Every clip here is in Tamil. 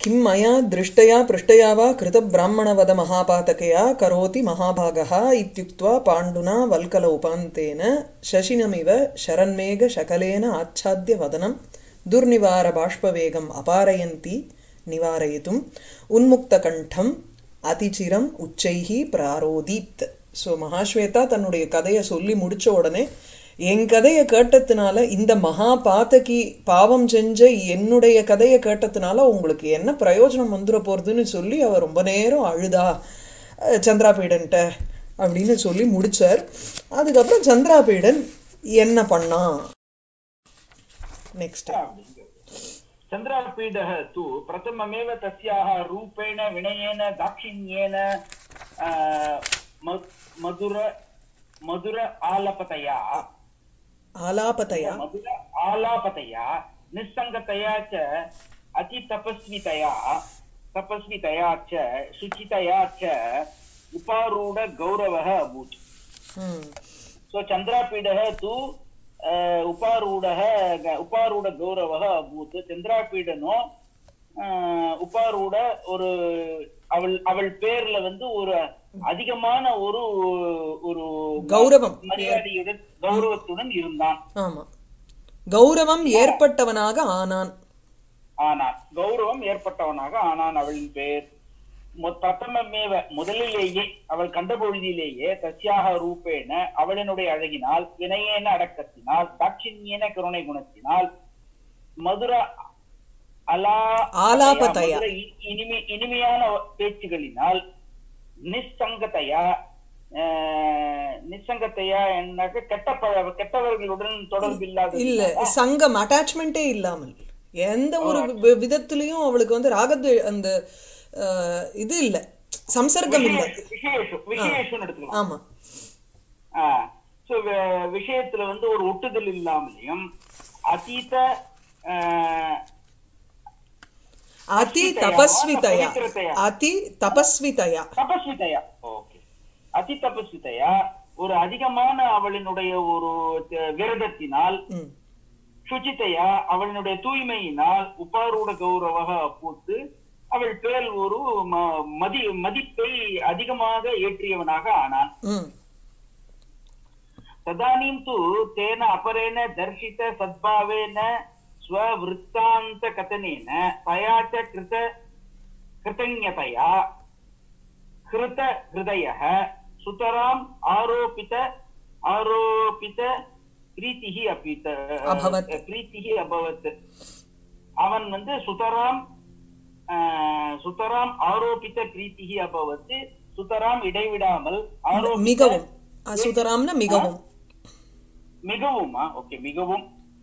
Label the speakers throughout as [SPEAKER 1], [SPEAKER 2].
[SPEAKER 1] किं मया दृष्टया पृष्टया वा कृतब्राह्मणवधमहापातकया करोति महाभागः इत्युक्त्वा पाण्डुना वल्कल उपान्तेन शशिनमिव शरन्मेघशकलेन आच्छाद्य वदनं दुर्निवारबाष्पवेगम् अपारयन्ती निवारयितुम् उन्मुक्तकण्ठम् அதிச்சிரம் உச்சைஹி பிராரோதித் ஸோ மகாஸ்வேதா தன்னுடைய கதையை சொல்லி முடிச்ச உடனே என் கதையை கேட்டதுனால இந்த மகா பாத்தகி பாவம் செஞ்ச என்னுடைய கதையை கேட்டதுனால உங்களுக்கு என்ன பிரயோஜனம் வந்துட போறதுன்னு சொல்லி அவர் ரொம்ப நேரம் அழுதா அஹ், சந்திராபீடன்ட்ட அப்படின்னு சொல்லி முடிச்சார் அதுக்கப்புறம் சந்திராபீடன் என்ன பண்ணான் நெக்ஸ்ட்
[SPEAKER 2] चन्द्रापीडः तु प्रथममेव तस्याः रूपेण विनयेन दाक्षिण्येन आ, म- मधुर मधुर आलपतया
[SPEAKER 1] ஆலாபதையா
[SPEAKER 2] मधुर आलापतया निस्सङ्गतया च अतितपस्वितया तपस्वितया च शुचितया च उपारूढगौरवः अभूत्
[SPEAKER 1] ம்
[SPEAKER 2] सो चन्द्रापीडः तु अ, उपारूढः ग- उपारूढगौरवः अभूत् चन्द्रापीडनो अ, உபாரூட ஒரு அவள் அவள் பேர்ல வந்து ஒரு அதிகமான ஒரு ஒரு
[SPEAKER 1] கௌரவம்
[SPEAKER 2] மரியாதையுடன் கௌரவத்துடன் இருந்தான்
[SPEAKER 1] ஆமா கௌரவம் ஏற்பட்டவனாக ஆனான்
[SPEAKER 2] ஆனான் கௌரவம் ஏற்பட்டவனாக ஆனான் அவளின் பெயர் மு- பிரதமமேவ முதலிலேயே அவள் கண்ட பொழுதிலேயே தஸ்யாக ரூபேன அவளினுடைய அழகினால் வினயேன அடக்கத்தினால் தாட்சிண்யேன கருணை குணத்தினால் மதுர அலா
[SPEAKER 1] ஆலாபதயா.
[SPEAKER 2] மதுர இ- இனிமை இனிமையான பேச்சுகளினால் நிஸ்சங்கத்தையா அஹ், நிஸ்சங்கத்தையா என்னாக்க கெட்ட பழ கெட்டவர்களுடன் தொடர்பில்லாத
[SPEAKER 1] இல்ல சங்கம் அட்டாச்மெண்டே இல்லாமல் எந்த ஒரு வி- விதத்திலையும் அவளுக்கு வந்து ராகத்வே அந்த அஹ், இது இல்ல சம்சர்க்கம் இல்ல
[SPEAKER 2] விசேஷம் விசேஷம் எடுத்துக்கலாம்
[SPEAKER 1] ஆமா
[SPEAKER 2] சோ விஷயத்துல வந்து ஒரு ஒட்டுதல் இல்லாமலையும் அதீத ஆஹ்,
[SPEAKER 1] அதி தபஸ்விதயா அதி தபஸ்விதயா
[SPEAKER 2] தபஸ்விதையா ஓகே அதி தபஸ்விதையா ஒரு அதிகமான அவளினுடைய ஒரு த- விரதத்தினால்
[SPEAKER 1] ம்
[SPEAKER 2] சுச்சித்தையா அவளினுடைய தூய்மையினால் உபாரூட கௌரவக பூத்து அவள் பேர் ஒரு ம- மதி மதிப்பை அதிகமாக ஏற்றியவனாக ஆனான்
[SPEAKER 1] ம்
[SPEAKER 2] तदानीं तु तेन अपरेण दर्शित सद्भावेन स्ववृत्तान्तकथनेन तया च कृत कृतज्ञतया कृतहृदयः सुतराम् आरोपित आरोपित प्रीतिः अपि त-
[SPEAKER 1] अभवत्.
[SPEAKER 2] प्रीतिः अभवत् அவன் வந்து சுதராம் ஆஹ், சுதராம் ஆரோபித்த பிரீத்திகி அபவத் சுதராம் இடைவிடாமல் ஆரோபித்த
[SPEAKER 1] மிகவும் அசுதராம்னா மிகவும்
[SPEAKER 2] மிகவுமா ஓகே மிகவும்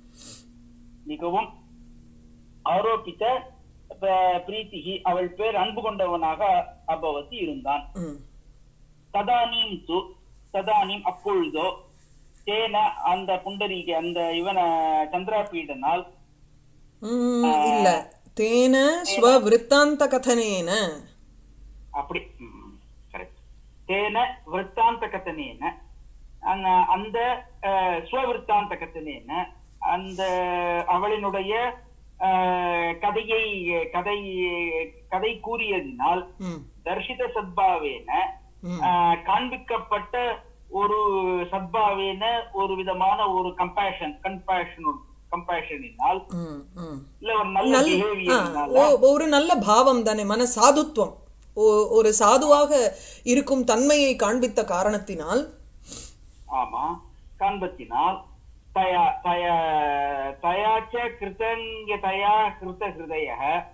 [SPEAKER 2] மிகவும் ஆரோபித்த ப- பிரீத்திகி அவள் பேர் அன்பு கொண்டவனாக அபவத்து இருந்தான்
[SPEAKER 1] ம்
[SPEAKER 2] ததானீம் து ததானீம் அப்பொழுதோ தேன அந்த புண்டரீக அந்த இவன சந்திராபீடனால்
[SPEAKER 1] ம், இல்ல தேன ஸ்வவிருத்தாந்த கதனேன
[SPEAKER 2] அப்படி கரெக்ட் தேன விற்த்தாந்த கத்தனேன அந்த- அந்த அஹ், ஸ்வவிற்த்தாந்த கத்தனேன அந்த அவளினுடைய அஹ், கதையை கதை கதை கூறியதினால்
[SPEAKER 1] ம்
[SPEAKER 2] தர்ஷித சத்பாவேன
[SPEAKER 1] ம்
[SPEAKER 2] அஹ், காண்பிக்கப்பட்ட ஒரு சத்பாவேன ஒரு விதமான ஒரு கம்பேஷன் கம்பேஷன் கம்பேஷனினால்
[SPEAKER 1] ம் ம்
[SPEAKER 2] இல்ல ஒரு நல்ல
[SPEAKER 1] நல்ல ஆ,
[SPEAKER 2] பிஹேவியர்னால
[SPEAKER 1] ஓ- ஒரு நல்ல பாவம் தானே மன சாதுத்துவம் ஓ- ஒரு சாதுவாக இருக்கும் தன்மையை காண்பித்த காரணத்தினால்
[SPEAKER 2] ஆமா காண்பத்தினால் தயா தய தயாச்ச கிருதங்கதயா கிருத ஹிருதய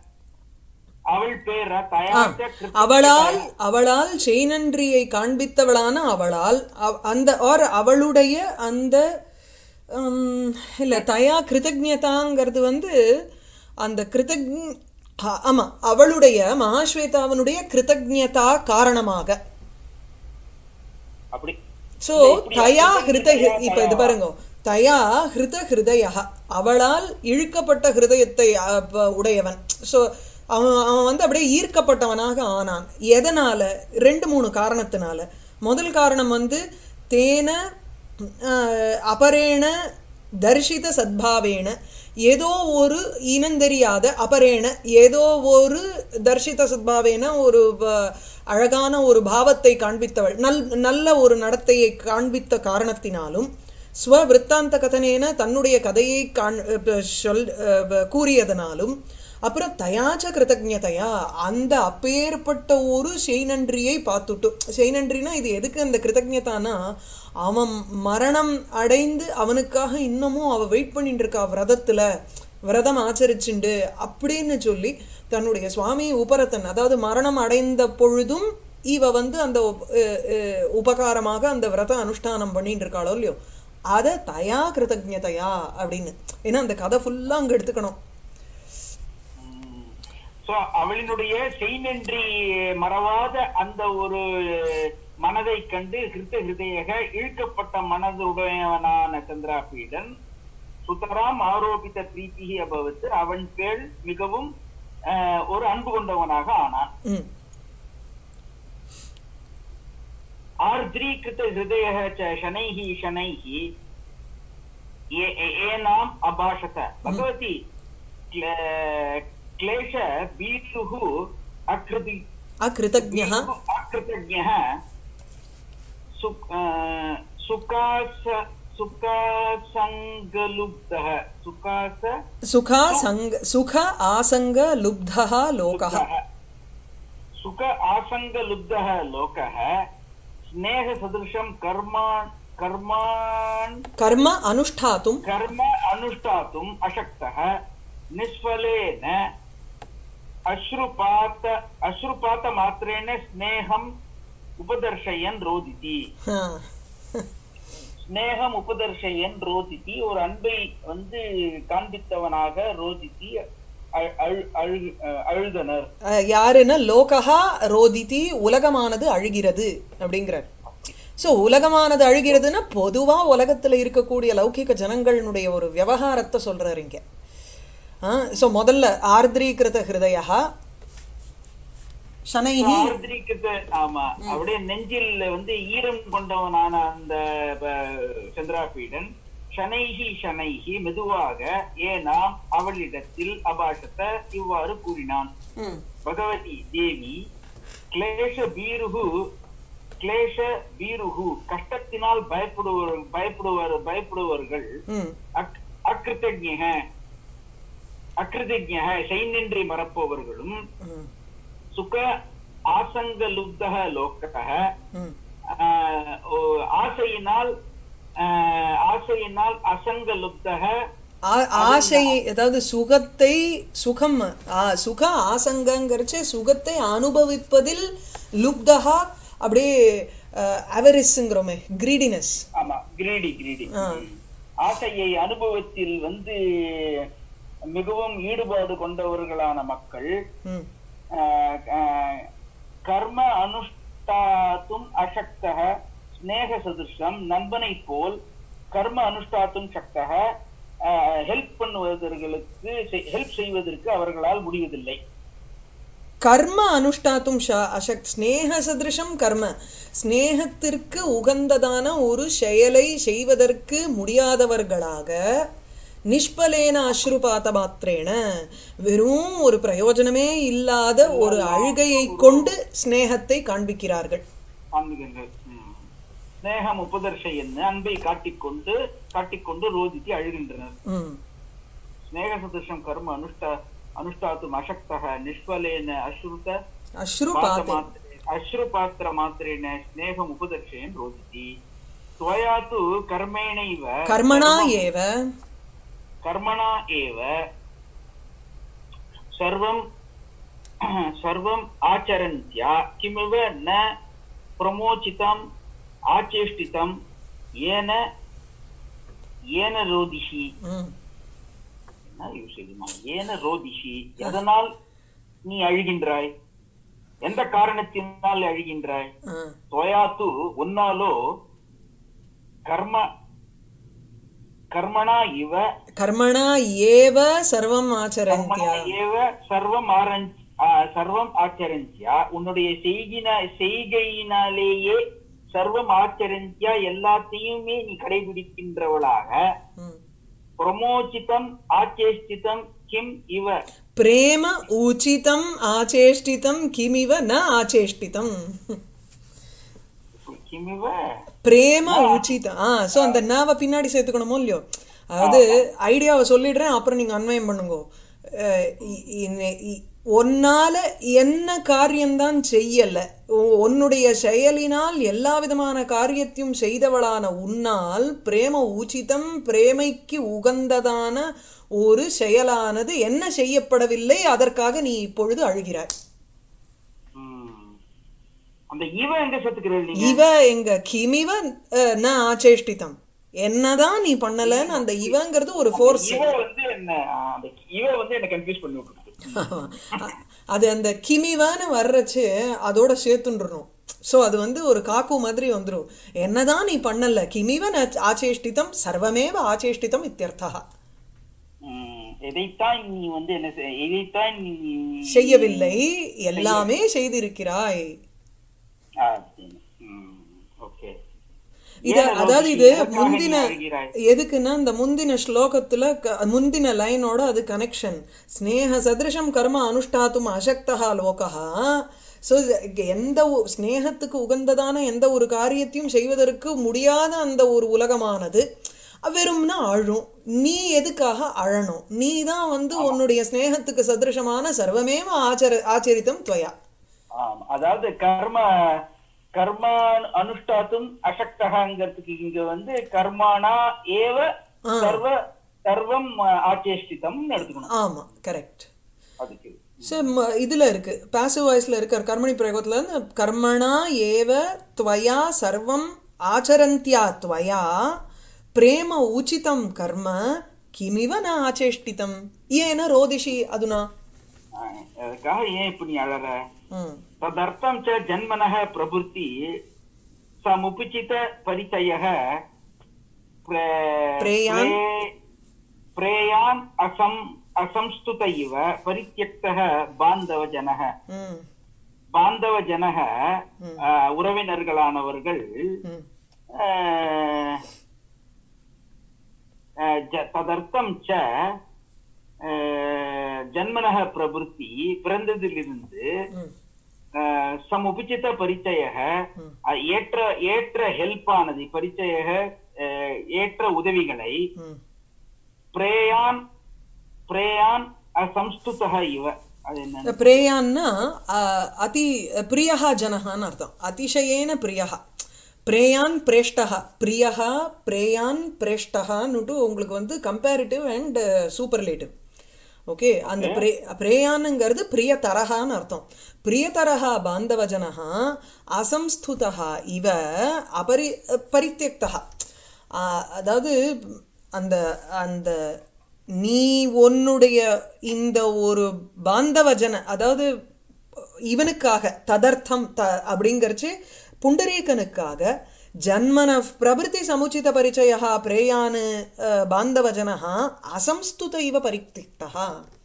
[SPEAKER 2] அவள் பேர
[SPEAKER 1] ஆ,
[SPEAKER 2] தயாச்ச கிருத
[SPEAKER 1] அவளால் அவளால் செய்நன்றியை காண்பித்தவளான அவளால் அவ- அந்த ஆர் அவளுடைய அந்த உம், இல்ல தயா கிருதஜதாங்கிறது வந்து அந்த கிருதஜ் ஆ- ஆமா அவளுடைய மகாஸ்வேதாவனுடைய கிருதஜதா காரணமாக
[SPEAKER 2] அப்படி
[SPEAKER 1] சோ
[SPEAKER 2] இல்ல, இப்படி
[SPEAKER 1] தயா
[SPEAKER 2] கிருதஜ்ஞதயா
[SPEAKER 1] ஹிருத இப்ப இது
[SPEAKER 2] தயாவா?
[SPEAKER 1] பாருங்க தயா ஹிருத ஹிருதய அவளால் இழுக்கப்பட்ட ஹிருதயத்தை அஹ், ப- உடையவன் சோ அவன் அவன் வந்து அப்படியே ஈர்க்கப்பட்டவனாக ஆனான் எதனால ரெண்டு மூணு காரணத்தினால முதல் காரணம் வந்து தேன அஹ், அபரேண தர்ஷித சத்பாவேன ஏதோ ஒரு இனந்தெரியாத அபரேண ஏதோ ஒரு தர்ஷித சத்பாவேன ஒரு வ- அழகான ஒரு பாவத்தை காண்பித்தவள் நல் நல்ல ஒரு நடத்தையை காண்பித்த காரணத்தினாலும் ஸ்வவிருத்தாந்த கதனேன தன்னுடைய கதையை காண் அஹ் சொல் அஹ் கூறியதனாலும் அப்புறம் தயாச்ச கிருதஜதையா அந்த அப்பேற்பட்ட ஒரு செய்நன்றியை பார்த்துட்டு செய்நன்றினா இது எதுக்கு அந்த கிருதஜதானா அவன் மரணம் அடைந்து அவனுக்காக இன்னமும் அவ வெயிட் பண்ணிட்டு இருக்கா விரதத்துல விரதம் ஆச்சரிச்சுண்டு அப்படின்னு சொல்லி தன்னுடைய சுவாமி உபரத்தன் அதாவது மரணம் அடைந்த பொழுதும் இவ வந்து அந்த உப்- அஹ் அஹ் உபகாரமாக அந்த விரத அனுஷ்டானம் பண்ணிட்டு இருக்காளோ இல்லையோ அத தயா கிருதஜதையா அப்படின்னு ஏன்னா அந்த கதை ஃபுல்லா அங்க எடுத்துக்கணும்
[SPEAKER 2] சோ அவளினுடைய செய்நன்றி மறவாத அந்த ஒரு மனதை கண்டு ஹிருத ஹிருதயக இழுக்கப்பட்ட மனதுடையவனான சந்திராபீடன் சுதராம் ஆரோபித்த பிரீத்தி அபவத்து அவன் பேர் மிகவும் ஆஹ், ஒரு அன்பு கொண்டவனாக ஆனான்
[SPEAKER 1] ம்
[SPEAKER 2] आर्द्रीकृत हृदयः च शनैः शनैः ये एनाम् अभाषत भगवती क्ले- क्लेश बीतुः अकृति
[SPEAKER 1] அகிருதஜ்ஞः
[SPEAKER 2] अकृतज्ञः सु- अ, सुकास सुखासङ्गलुब्धः सुकास
[SPEAKER 1] சுகா சங்க சுக ஆசங்க லுப்தः லோகः
[SPEAKER 2] सुख आसङ्गलुब्धः लोकः स्नेहसदृशं कर्म कर्मान्
[SPEAKER 1] கர்ம அனுஷ்டாத்தும்
[SPEAKER 2] कर्म अनुष्ठातुम् अशक्तः निष्फलेन अश्रुपात अश्रुपातमात्रेण स्नेहम् उपदर्शयन् रोदिति
[SPEAKER 1] ஆ.
[SPEAKER 2] ஸ்நேகம் உபதர்ஷயன் ரோதித்தி ஒரு அன்பை வந்து காண்பித்தவனாக ரோதித்தி அழு- அழு- அழு- அழுதனர்
[SPEAKER 1] அஹ், யாருன்னா லோகஹா ரோதிதி உலகமானது அழுகிறது அப்படிங்கிறார் சோ உலகமானது அழுகிறதுன்னா பொதுவா உலகத்துல இருக்கக்கூடிய லௌகிக ஜனங்களுடைய ஒரு விவகாரத்தை சொல்றாரு இங்க சோ முதல்ல ஆர்திரீகிருத ஹிருதயா சனைஹி
[SPEAKER 2] ஆர்திரிக்கிட்ட ஆமா அப்படியே நெஞ்சில் வந்து ஈரம் கொண்டவனான அந்த ப- சந்திராபீடன் ஷனைஹி ஷனைஹி மெதுவாக ஏனாம் அவளிடத்தில் அபாஷத்த இவ்வாறு கூறினான்
[SPEAKER 1] ம்,
[SPEAKER 2] பகவதி தேவி கிளேஷ பீருகு கிளேஷ பீருகு கஷ்டத்தினால் பயப்படுவர் பயப்படுவர் பயப்படுவர்கள்
[SPEAKER 1] ம்,
[SPEAKER 2] அக்- அக்கிருத்தஜ்ஞக அக்கிருத்தஜ்ஞக செய்நின்றி மறப்பவர்களும்
[SPEAKER 1] ம்,
[SPEAKER 2] சுக ஆசங்கலுப்தக லோக்கக
[SPEAKER 1] ம்.
[SPEAKER 2] ஆஹ், ஓ- ஆசையினால் ஆஹ், ஆசையினால் அசங்கலுப்தக
[SPEAKER 1] ஆ- ஆசை அதாவது சுகத்தை சுகம் ஆ, சுக ஆசங்கங்கிறச்சே சுகத்தை அனுபவிப்பதில் லுப்தகா அப்படியே அவரிஸ்ங்கிறோமே கிரீடினஸ்
[SPEAKER 2] ஆமா கிரீடி கிரீடி
[SPEAKER 1] ஆ.
[SPEAKER 2] ஆசையை அனுபவத்தில் வந்து மிகவும் ஈடுபாடு கொண்டவர்களான மக்கள்
[SPEAKER 1] ம்
[SPEAKER 2] ஆஹ், ஆஹ், கர்ம அனுஷ்டாத்தும் அசக்தக ஸ்நேக சதுஷம் நண்பனை போல் கர்ம அனுஷ்டாத்தும் சக்தக ஹெல்ப் பண்ணுவதற்கு ஹெல்ப் செய்வதற்கு அவர்களால் முடிவதில்லை
[SPEAKER 1] கர்ம அனுஷ்டாத்தும் ஷ- அசக் ஸ்நேக சதிருஷம் கர்ம ஸ்நேகத்திற்கு உகந்ததான ஒரு செயலை செய்வதற்கு முடியாதவர்களாக நிஷ்பலேன அஸ்ருபாத மாத்திரேன வெறும் ஒரு பிரயோஜனமே இல்லாத ஒரு அழுகையை கொண்டு ஸ்நேகத்தை காண்பிக்கிறார்கள்
[SPEAKER 2] ஆன்மீகங்கள் ம். ஸ்நேகம் உபதர்ஷையன்னு அன்பை காட்டிக்கொண்டு காட்டிக்கொண்டு ரோதித்து அழுகின்றனர்
[SPEAKER 1] ம்
[SPEAKER 2] ஸ்நேக சதுஷம் கர்ம அனுஷ்டா அனுஷ்டாத்தும் அசக்தக நிஷ்பலேன அஸ்ருத
[SPEAKER 1] அஸ்ருபாத்தை
[SPEAKER 2] அஸ்ருபாத்திர மாத்திரேன ஸ்நேகம் உபதர்ஷயன் ரோதிதி त्वया तु कर्मेणैव
[SPEAKER 1] கர்மணா
[SPEAKER 2] सर्वं-
[SPEAKER 1] ஏவ
[SPEAKER 2] कर्मणा एव सर्वं सर्वम् आचरन्त्या किमिव न प्रमोचितम् आचेष्टितं येन येन रोदिषि
[SPEAKER 1] ம்
[SPEAKER 2] என்ன யோசிக்குமா ஏன ரோதிஷி எதனால் நீ அழுகின்றாய் எந்த காரணத்தினால் அழுகின்றாய்
[SPEAKER 1] ஆ.
[SPEAKER 2] துவயாத்து உன்னாலோ கர்ம கர்மணா இவ
[SPEAKER 1] கர்மணா ஏவ சர்வம்
[SPEAKER 2] கர்மணா
[SPEAKER 1] ஆச்சரந்தியா
[SPEAKER 2] ஏவ சர்வம் ஆரஞ் ஆ, சர்வம் ஆச்சரந்தியா உன்னுடைய செய்கின செய்கையினாலேயே சர்வம் ஆச்சரந்தியா எல்லாத்தையுமே நீ கடைபிடிக்கின்றவளாக
[SPEAKER 1] ம்
[SPEAKER 2] பிரமோச்சிதம் ஆச்சேஷ்டிதம் கிம் இவ
[SPEAKER 1] பிரேம உச்சிதம் ஆச்சேஷ்டிதம் கிமிவ ந ஆச்சேஷ்டிதம்
[SPEAKER 2] கிம் இவ
[SPEAKER 1] பிரேம உச்சிதம் ஆ சோ அந்த நாவ பின்னாடி சேர்த்துக்கணுமோ இல்லையோ அதாவது ஐடியாவை சொல்லிடுறேன் அப்புறம் நீங்க அன்வயம் பண்ணுங்க அஹ் இ- இ- இ- உன்னால என்ன காரியம்தான் செய்யல உ- உன்னுடைய செயலினால் எல்லா விதமான காரியத்தையும் செய்தவளான உன்னால் பிரேம உச்சிதம் பிரேமைக்கு உகந்ததான ஒரு செயலானது என்ன செய்யப்படவில்லை அதற்காக நீ இப்பொழுது அழுகிறாய்
[SPEAKER 2] ம். அந்த இவ எங்க சேர்த்துக்கிறது நீங்க
[SPEAKER 1] இவ எங்க கிமிவ அஹ், ந ஆச்சேஷ்டிதம் என்னதான் நீ பண்ணலன்னு அந்த இவங்கிறது ஒரு ஃபோர்ஸ்
[SPEAKER 2] இவ வந்து என்ன ஆ, அந்த இவ வந்து என்ன கன்ஃபியூஸ் பண்ணி விட்டுருக்கு
[SPEAKER 1] அது அந்த கிமிவான்னு வர்றச்சு அதோட சேர்த்துன்றணும் சோ அது வந்து ஒரு காக்கு மாதிரி வந்துரும் என்னதான் நீ பண்ணல கிமிவ ந ஆச்சேஷ்டிதம் சர்வமேவ ஆச்சேஷ்டிதம் இத்தியர்த்தா
[SPEAKER 2] ம், எதைத்தான் நீ வந்து என்ன செய்- எதைத்தான் நீ
[SPEAKER 1] செய்யவில்லை எல்லாமே செய்திருக்கிறாய்
[SPEAKER 2] ஓகே
[SPEAKER 1] இது அதாவது இது முந்தின எதுக்குன்னா இந்த முந்தின ஸ்லோகத்துல க- முந்தின லைனோட அது கனெக்ஷன் ஸ்னேக சதிருஷம் கர்ம அனுஷ்டாத்தும் அசக்தா லோகா சோ எந்த ஒ- ஸ்நேகத்துக்கு உகந்ததான எந்த ஒரு காரியத்தையும் செய்வதற்கு முடியாத அந்த ஒரு உலகமானது வெறும்னா அழும் நீ எதுக்காக அழணும் நீ தான் வந்து உன்னுடைய ஸ்நேகத்துக்கு சதிருஷமான சர்வமேவ ஆச்சர ஆச்சரித்தம் துவயா
[SPEAKER 2] ஆமா அதாவது கர்ம கர்ம அனுஷ்டாத்தும் அசக்தகாங்கிறதுக்கு இங்க வந்து கர்மானா ஏவ
[SPEAKER 1] ஆ.
[SPEAKER 2] சர்வ சர்வம் ஆச்சேஷ்டிதம் எடுத்துக்கணும்
[SPEAKER 1] ஆமா கரெக்ட்
[SPEAKER 2] அதுக்கு
[SPEAKER 1] சோ ம- இதுல இருக்கு பாசிவ் வாய்ஸ்ல இருக்க கர்மணி பிரயோகத்துல இருந்து கர்மணா ஏவ துவயா சர்வம் ஆச்சரந்தியா துவயா பிரேம உச்சிதம் கர்ம கிமிவ ந ஆச்சேஷ்டிதம் ஏன ரோதிஷி அதுனா
[SPEAKER 2] ஆ, அதுக்காக ஏன் இப்ப நீ அழற
[SPEAKER 1] ம்
[SPEAKER 2] ததர்த்தம் ச ஜன்மனः பிரபுத்தி சமுபச்சித பரிச்சயः प्रे-
[SPEAKER 1] प्रेयान्?
[SPEAKER 2] प्रे- प्रेयान् असम् असंस्तुत इव परित्यक्तः बान्धवजनः
[SPEAKER 1] ம்
[SPEAKER 2] பாந்தவஜனக
[SPEAKER 1] ம்.
[SPEAKER 2] ஆஹ், உறவினர்களானவர்கள்
[SPEAKER 1] ம்
[SPEAKER 2] ஆஹ், ஆஹ், ஜ- ததர்த்தம் ச ஆஹ், ஜன்மனக பிரபுத்தி பிறந்ததிலிருந்து
[SPEAKER 1] ம்
[SPEAKER 2] ஆஹ், சமுபச்சித பரிச்சய
[SPEAKER 1] ம்.
[SPEAKER 2] ஏற்ற ஏற்ற ஹெல்ப் ஆனது பரிச்சய ஆஹ், ஏற்ற உதவிகளை
[SPEAKER 1] ம்
[SPEAKER 2] பிரேயான் பிரேயான் அசம்ஸ்துதः இவ அது என்ன
[SPEAKER 1] பிரேயான்னா அ, அதி பிரியः ஜனஹான்னு அர்த்தம் அதிசயேன பிரியः பிரேயான் பிரேஷ்டः பிரியः பிரேயான் பிரேஷ்டஹான்னுட்டு உங்களுக்கு வந்து கம்பேரிட்டிவ் அண்ட் சூப்பர்லேட்டிவ் ஓகே அந்த பிரே பிரேயானுங்கிறது பிரியதரஹான்னு அர்த்தம் பிரியதரஹா பாந்தவஜனஹா அசம்ஸ்துதா இவ அபரி பரித்தியக்தா அதாவது அந்த அந்த நீ உன்னுடைய இந்த ஒரு பாந்தவஜன அதாவது இவனுக்காக ததர்த்தம் த அப்படிங்கறச்சு புண்டரீகனுக்காக ஜன்மன பிரபிருத்தி சமுச்சித பரிச்சயா பிரேயானு அஹ், பாந்தவஜனஹா அசம்ஸ்துத இவ பரித்திக்தா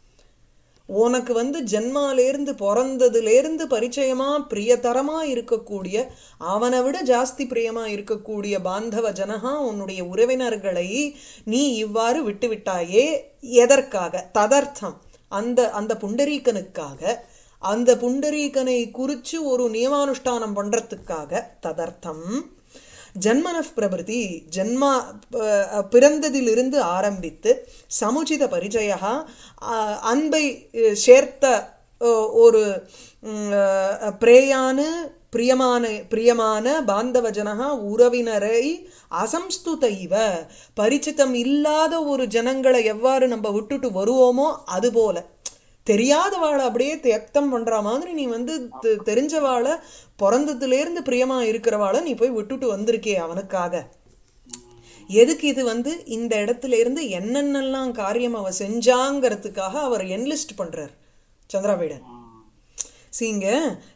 [SPEAKER 1] உனக்கு வந்து ஜென்மாலேருந்து பிறந்ததுலேருந்து பரிச்சயமா பிரியதரமா இருக்கக்கூடிய அவனை விட ஜாஸ்தி பிரியமா இருக்கக்கூடிய பாந்தவ ஜனஹா உன்னுடைய உறவினர்களை நீ இவ்வாறு விட்டு விட்டாயே எதற்காக ததர்த்தம் அந்த அந்த புண்டரீகனுக்காக அந்த புண்டரீகனை குறிச்சு ஒரு நியமானுஷ்டானம் பண்றதுக்காக ததர்த்தம் ஜன்மனப் பிரபிருதி ஜன்மா அஹ், பிறந்ததிலிருந்து ஆரம்பித்து சமுச்சித பரிச்சயா அஹ், அன்பை அஹ், சேர்த்த அஹ், ஒரு ம், அஹ், பிரேயானு பிரியமான பிரியமான பாந்தவஜனகா உறவினரை அசம்ஸ்துத இவ பரிச்சித்தம் இல்லாத ஒரு ஜனங்களை எவ்வாறு நம்ம விட்டுட்டு வருவோமோ அது போல தெரியாதவாளை அப்படியே தியக்தம் பண்ற மாதிரி நீ வந்து தெ- தெரிஞ்சவாளை பிறந்ததுல இருந்து பிரியமா இருக்கிறவாளை நீ போய் விட்டுட்டு வந்திருக்கே அவனுக்காக எதுக்கு இது வந்து இந்த இடத்துல இருந்து என்னென்னலாம் காரியம் அவ செஞ்சாங்கிறதுக்காக அவர் என்லிஸ்ட் பண்றார் சந்திராபீடன் சீங்க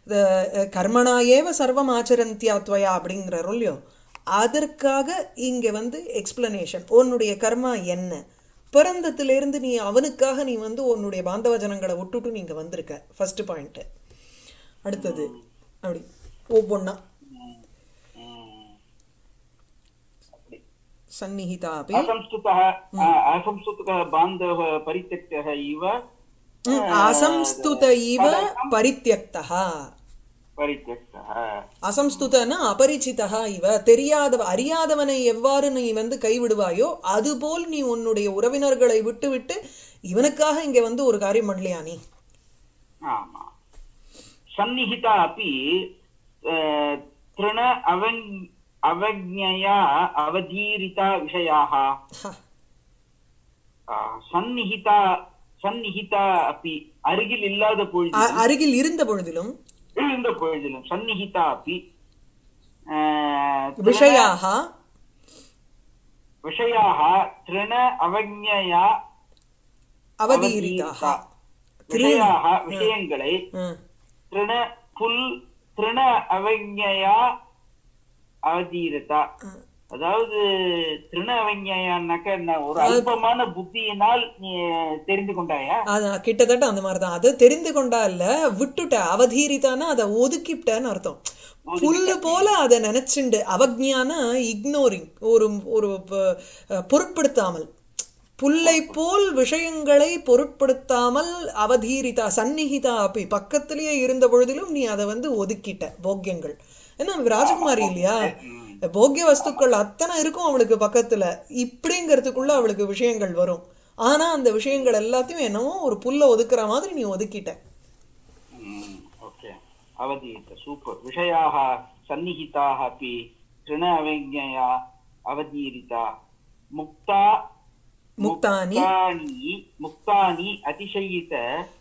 [SPEAKER 1] கர்மணா ஏவ சர்வம் ஆச்சரந்தியா துவயா அப்படிங்கிறாரோ இல்லையோ அதற்காக இங்க வந்து எக்ஸ்பிளனேஷன் உன்னுடைய கர்மா என்ன பிறந்ததுல இருந்து நீ அவனுக்காக நீ வந்து உன்னுடைய பாந்தவ ஜனங்களை விட்டுட்டு நீங்க வந்திருக்க ஃபர்ஸ்ட் பாயிண்ட் அடுத்தது அப்படி ஒவ்வொன்னா
[SPEAKER 2] ம். ம். அப்படி
[SPEAKER 1] சந்நிஹிதா अपि
[SPEAKER 2] असंस्कृतः आ, असंस्कृतः बान्धवः परित्यक्तः इव
[SPEAKER 1] ம், அசம்ஸ்துத இவ பரித்யக்தः
[SPEAKER 2] परित्यक्तः
[SPEAKER 1] அசம்ஸ்துதன அபரிச்சிதா இவ தெரியாதவ அறியாதவனை எவ்வாறு நீ வந்து கைவிடுவாயோ அதுபோல் நீ உன்னுடைய உறவினர்களை விட்டு விட்டு இவனுக்காக இங்க வந்து ஒரு காரியம் பண்ணலையா நீ
[SPEAKER 2] आमा सन्निहिता अपि अ, तृण अवन् अवज्ञया अवधीरिता विषयाः
[SPEAKER 1] ஹ,
[SPEAKER 2] आ, सन्निहिता सन्निहिता अपि அருகில் இல்லாத
[SPEAKER 1] அ-
[SPEAKER 2] பொழுதிலும்
[SPEAKER 1] அருகில் இருந்த பொழுதிலும்
[SPEAKER 2] இருந்த பொழுதிலும் சந்நிகிதா அப்பி ஆ, திருண-
[SPEAKER 1] விஷயாக
[SPEAKER 2] விஷயாः திருண அவஜ்ஞயா
[SPEAKER 1] அவதீரிதாக
[SPEAKER 2] விஷயாः விஷயங்களை
[SPEAKER 1] ம்,
[SPEAKER 2] திருண புல் திருண அவஜ்ஞயா அவதீரதா
[SPEAKER 1] ம்.
[SPEAKER 2] அதாவது திருண அவஜ்ஞயான்னாக்க என்ன ஒரு அல்பமான புத்தியினால் நீ தெரிந்து கொண்டாயா
[SPEAKER 1] அதான் கிட்டத்தட்ட அந்த மாதிரிதான் அது தெரிந்து கொண்டா இல்ல விட்டுட்ட அவதீரிதானா அதை ஒதுக்கிட்டேன்னு அர்த்தம் புல்லு போல அதை நினைச்சுண்டு அவக்ஞான இக்னோரிங் ஒரு ஒரு ப- பொருட்படுத்தாமல் புல்லை போல் விஷயங்களை பொருட்படுத்தாமல் அவதீரிதா சந்நிகிதா அப்படி பக்கத்திலேயே இருந்த பொழுதிலும் நீ அதை வந்து ஒதுக்கிட்ட போக்கியங்கள் ஏன்னா ராஜகுமாரி இல்லையா போக்கிய வஸ்துக்கள் அத்தனை இருக்கும் அவளுக்கு பக்கத்துல இப்படிங்கிறதுக்குள்ள அவளுக்கு விஷயங்கள் வரும் ஆனா அந்த விஷயங்கள் எல்லாத்தையும் என்னவோ ஒரு புல்ல ஒதுக்குற மாதிரி நீ ஒதுக்கிட்ட
[SPEAKER 2] ओके अवधीत सूपर् विषयाः सन्निहिताः अपि तृण अवज्ञया अवधीरिता मुक्ता
[SPEAKER 1] முக்தானி
[SPEAKER 2] मुक्तानि मुक्तानि अतिशयित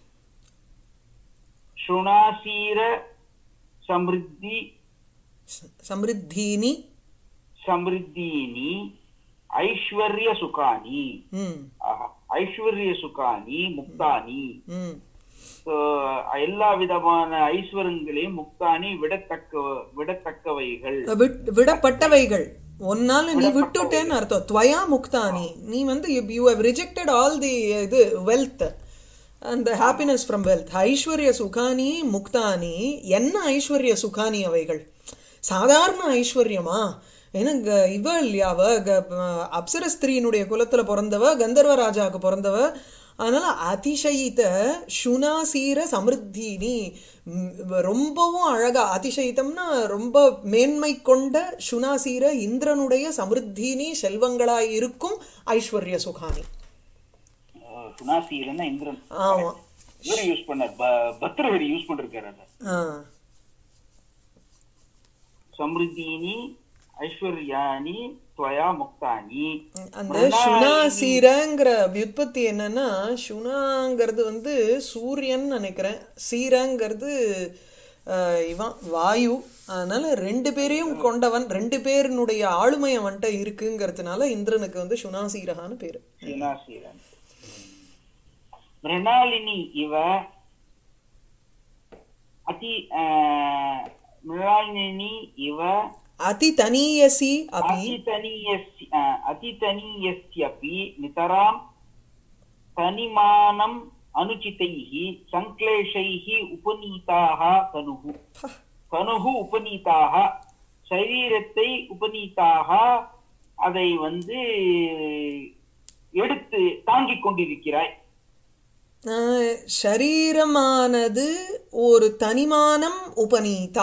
[SPEAKER 2] शृणासीर समृद्धि
[SPEAKER 1] சமிருத்தீனி
[SPEAKER 2] समृद्धीनि ऐश्वर्यसुखानि
[SPEAKER 1] ம்
[SPEAKER 2] आहा, ऐश्वर्यसुखानि मुक्तानि
[SPEAKER 1] ம்
[SPEAKER 2] So, எல்லா விதமான ஐஸ்வரங்களையும் முக்தானி விடத்தக்க விடத்தக்கவைகள்
[SPEAKER 1] விட்- விடப்பட்டவைகள் ஒன்னால நீ விட்டுட்டேன்னு அர்த்தம் துவயா முக்தானி நீ வந்து you have rejected all the இது வெல்த் அந்த ஹாப்பினஸ் ஃப்ரம் வெல்த் ஐஸ்வர்ய சுகானி முக்தானி என்ன ஐஸ்வர்ய சுகானி அவைகள் சாதாரண ஐஸ்வர்யமா ஏன்னா க- இவ இல்லையா அவ க- அப்சர ஸ்திரீனுடைய குலத்துல பிறந்தவ கந்தர்வ ராஜாவுக்கு பிறந்தவ அதனால அதிசயித்த சுனாசீர சமிருத்தினி ம், ரொம்பவும் அழகா அதிசயித்தம்னா ரொம்ப மேன்மை கொண்ட சுனாசீர இந்திரனுடைய சமிருத்தினி செல்வங்களாய் இருக்கும் ஐஸ்வர்ய சுகானி
[SPEAKER 2] சுனாசீரன்னா இந்திரன்
[SPEAKER 1] ஆமா
[SPEAKER 2] இவரு யூஸ் பண்ணார் ப- பத்ரஹரி யூஸ் பண்ணிருக்காரு அத
[SPEAKER 1] ஆ
[SPEAKER 2] சமிருத்தீனி ஐஸ்வர்யானி துவயா முக்தானி
[SPEAKER 1] அந்த சுனாசீரங்கிற வியுற்பத்தி என்னன்னா சுனாங்கிறது வந்து சூரியன் நினைக்கிறேன் சீரங்கிறது ஆஹ், இவன் வாயு அதனால ரெண்டு பேரையும் கொண்டவன் ரெண்டு பேரினுடைய ஆளுமை அவன்கிட்ட இருக்குங்கிறதுனால இந்திரனுக்கு வந்து சுனாசீரகான்னு பேரு
[SPEAKER 2] சுனாசீரன் மிருணாலினி இவ அதி ஆஹ், மிருணாலினி இவ
[SPEAKER 1] அதி தனீயசி அபி
[SPEAKER 2] अतितनीयस्य अ, अतितनीयस्यपि नितरां तनिमानम् अनुचितैः सङ्क्लेशैः उपनीताः तनुः तनुः उपनीताः சரீரத்தை உபநீதாக அதை வந்து எடுத்து தாங்கிக் கொண்டிருக்கிறாய்
[SPEAKER 1] ஆஹ், ஷரீரமானது ஒரு தனிமானம் உபநீதா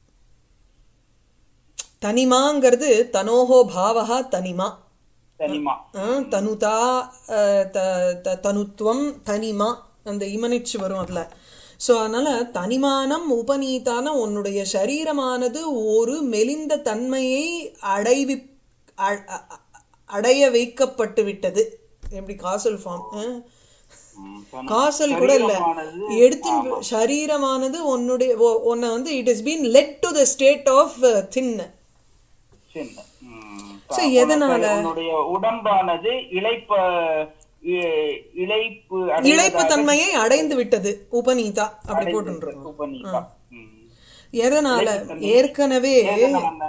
[SPEAKER 1] தனிமாங்கிறது தனோஹோ பாவகா தனிமா
[SPEAKER 2] தனிமா
[SPEAKER 1] ஆஹ், தனுதா ஆஹ், த- த- தனுத்துவம் தனிமா அந்த இமனிச்சு வரும் அதுல சோ அதனால தனிமானம் உபநீதான உன்னுடைய சரீரமானது ஒரு மெலிந்த தன்மையை அடைவி அ- அ- அ- அடைய வைக்கப்பட்டு விட்டது எப்படி காசல் ஃபார்ம்
[SPEAKER 2] ம், தனு-
[SPEAKER 1] காசல் கூட இல்ல
[SPEAKER 2] சரீரமானது-
[SPEAKER 1] எடுத்து சரீரமானது உன்னுடைய ஒ- உன்னை வந்து it is been led to the state of thin
[SPEAKER 2] சின்ன. ம்.
[SPEAKER 1] So, எதனால?
[SPEAKER 2] உன்னுடைய உடம்பானது இளைப்ப இ- இளைப்பு
[SPEAKER 1] இழைப்பு
[SPEAKER 2] அடைவதாக
[SPEAKER 1] தன்மையை அடைந்து விட்டது உபநீதா அப்படி
[SPEAKER 2] அடைந்து
[SPEAKER 1] போட்டுருக்கோம்
[SPEAKER 2] உபநீதா. ம்.
[SPEAKER 1] எதனால ஏற்கனவே
[SPEAKER 2] ஏதனால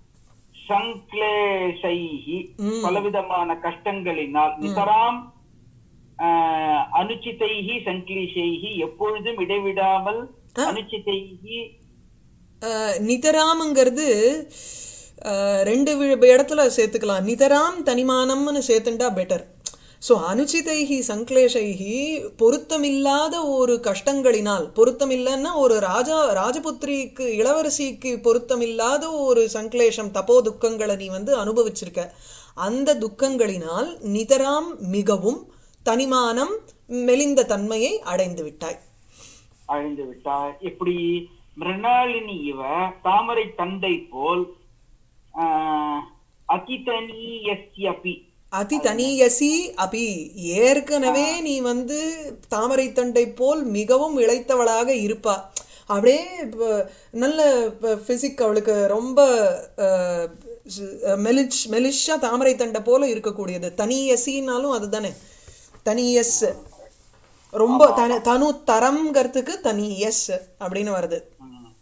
[SPEAKER 2] சங்க்லேஷைஹி
[SPEAKER 1] ம்.
[SPEAKER 2] பலவிதமான கஷ்டங்களினால் நிதராம் ஆஹ், அனுச்சிதைஹி சங்க்லேஷைஹி எப்பொழுதும் இடைவிடாமல் அனுச்சிதைஹி
[SPEAKER 1] அஹ், நிதராம்ங்கிறது அஹ், ரெண்டு வி- இடத்துல சேர்த்துக்கலாம் நிதராம் தனிமானம்னு சேர்த்துண்டா பெட்டர் ஸோ அனுச்சிதைகி சங்க்லேஷைகி பொருத்தமில்லாத ஒரு கஷ்டங்களினால் பொருத்தமில்லைன்னா ஒரு ராஜா ராஜபுத்திரிக்கு இளவரசிக்கு பொருத்தமில்லாத ஒரு சங்க்லேஷம் தப்போ துக்கங்களை நீ வந்து அனுபவிச்சிருக்க அந்த துக்கங்களினால் நிதராம் மிகவும் தனிமானம் மெலிந்த தன்மையை அடைந்து விட்டாய்
[SPEAKER 2] அழிந்து விட்டார் இப்படி மிருணாளினி இவ தாமரை தந்தை போல் ஆஹ், அதிதனீயஸ்யபி
[SPEAKER 1] அதி தனியசி அபி ஏற்கனவே நீ வந்து தாமரை தண்டை போல் மிகவும் இளைத்தவளாக இருப்பா அப்படியே இப்ப நல்ல பிசிக் அவளுக்கு ரொம்ப அஹ், ஸ்- மெலிஷ் மெலிஷா தாமரை தண்டை போல இருக்கக்கூடியது தனியசின்னாலும் அதுதானே தனியஸ் ரொம்ப தனு தனு தரம்ங்கிறதுக்கு தனியஸ் அப்படின்னு வருது
[SPEAKER 2] ம்.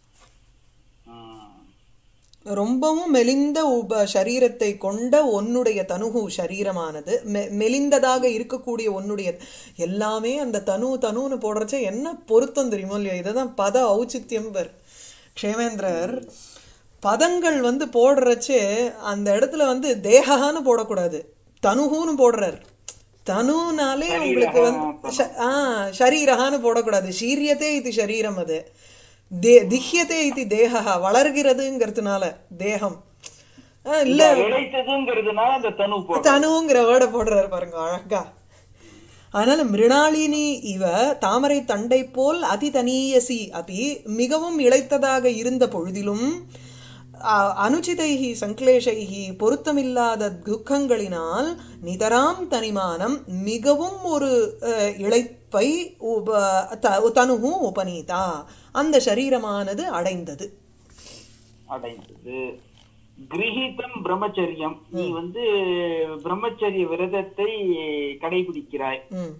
[SPEAKER 2] ம்.
[SPEAKER 1] ரொம்பவும் மெலிந்த உப சரீரத்தை கொண்ட உன்னுடைய தனுகு சரீரமானது மெ- மெலிந்ததாக இருக்கக்கூடிய உன்னுடைய எல்லாமே அந்த தனு தனுன்னு போடுறச்ச என்ன பொருத்தம் தெரியுமோ இல்லையா இதுதான் பத ஔச்சித்யம் பேர் க்ஷேமேந்திரர் பதங்கள் வந்து போடுறச்சே அந்த இடத்துல வந்து தேகான்னு போடக்கூடாது தனுகுன்னு போடுறார் தனுனாலே உங்களுக்கு வந்து ச- ஆ ஷரீரகான்னு போடக்கூடாது ஷீரியத்தே இது ஷரீரம் அது தே திஹ்யத்தே இது தேகா வளர்கிறதுங்கிறதுனால தேகம் ஆ, இல்ல
[SPEAKER 2] இழைத்ததுங்கிறதுனால அந்த தனு போடுறோம்
[SPEAKER 1] தனுங்கிற வேர்டை போடுறாரு பாருங்க அழகா அதனால மிருணாளினி இவ தாமரை தண்டை போல் அதி தனீயசி அபி மிகவும் இளைத்ததாக இருந்த பொழுதிலும் அ- அனுச்சிதைகி சங்க்லேஷைகி பொருத்தமில்லாத துக்கங்களினால் நிதராம் தனிமானம் மிகவும் ஒரு அஹ், இளைப்பை உப த- தனுகு உபநீதா அந்த சரீரமானது அடைந்தது
[SPEAKER 2] அடைந்தது கிரகிதம் பிரம்மச்சரியம் நீ வந்து பிரம்மச்சரிய விரதத்தை கடைபிடிக்கிறாய்
[SPEAKER 1] ம்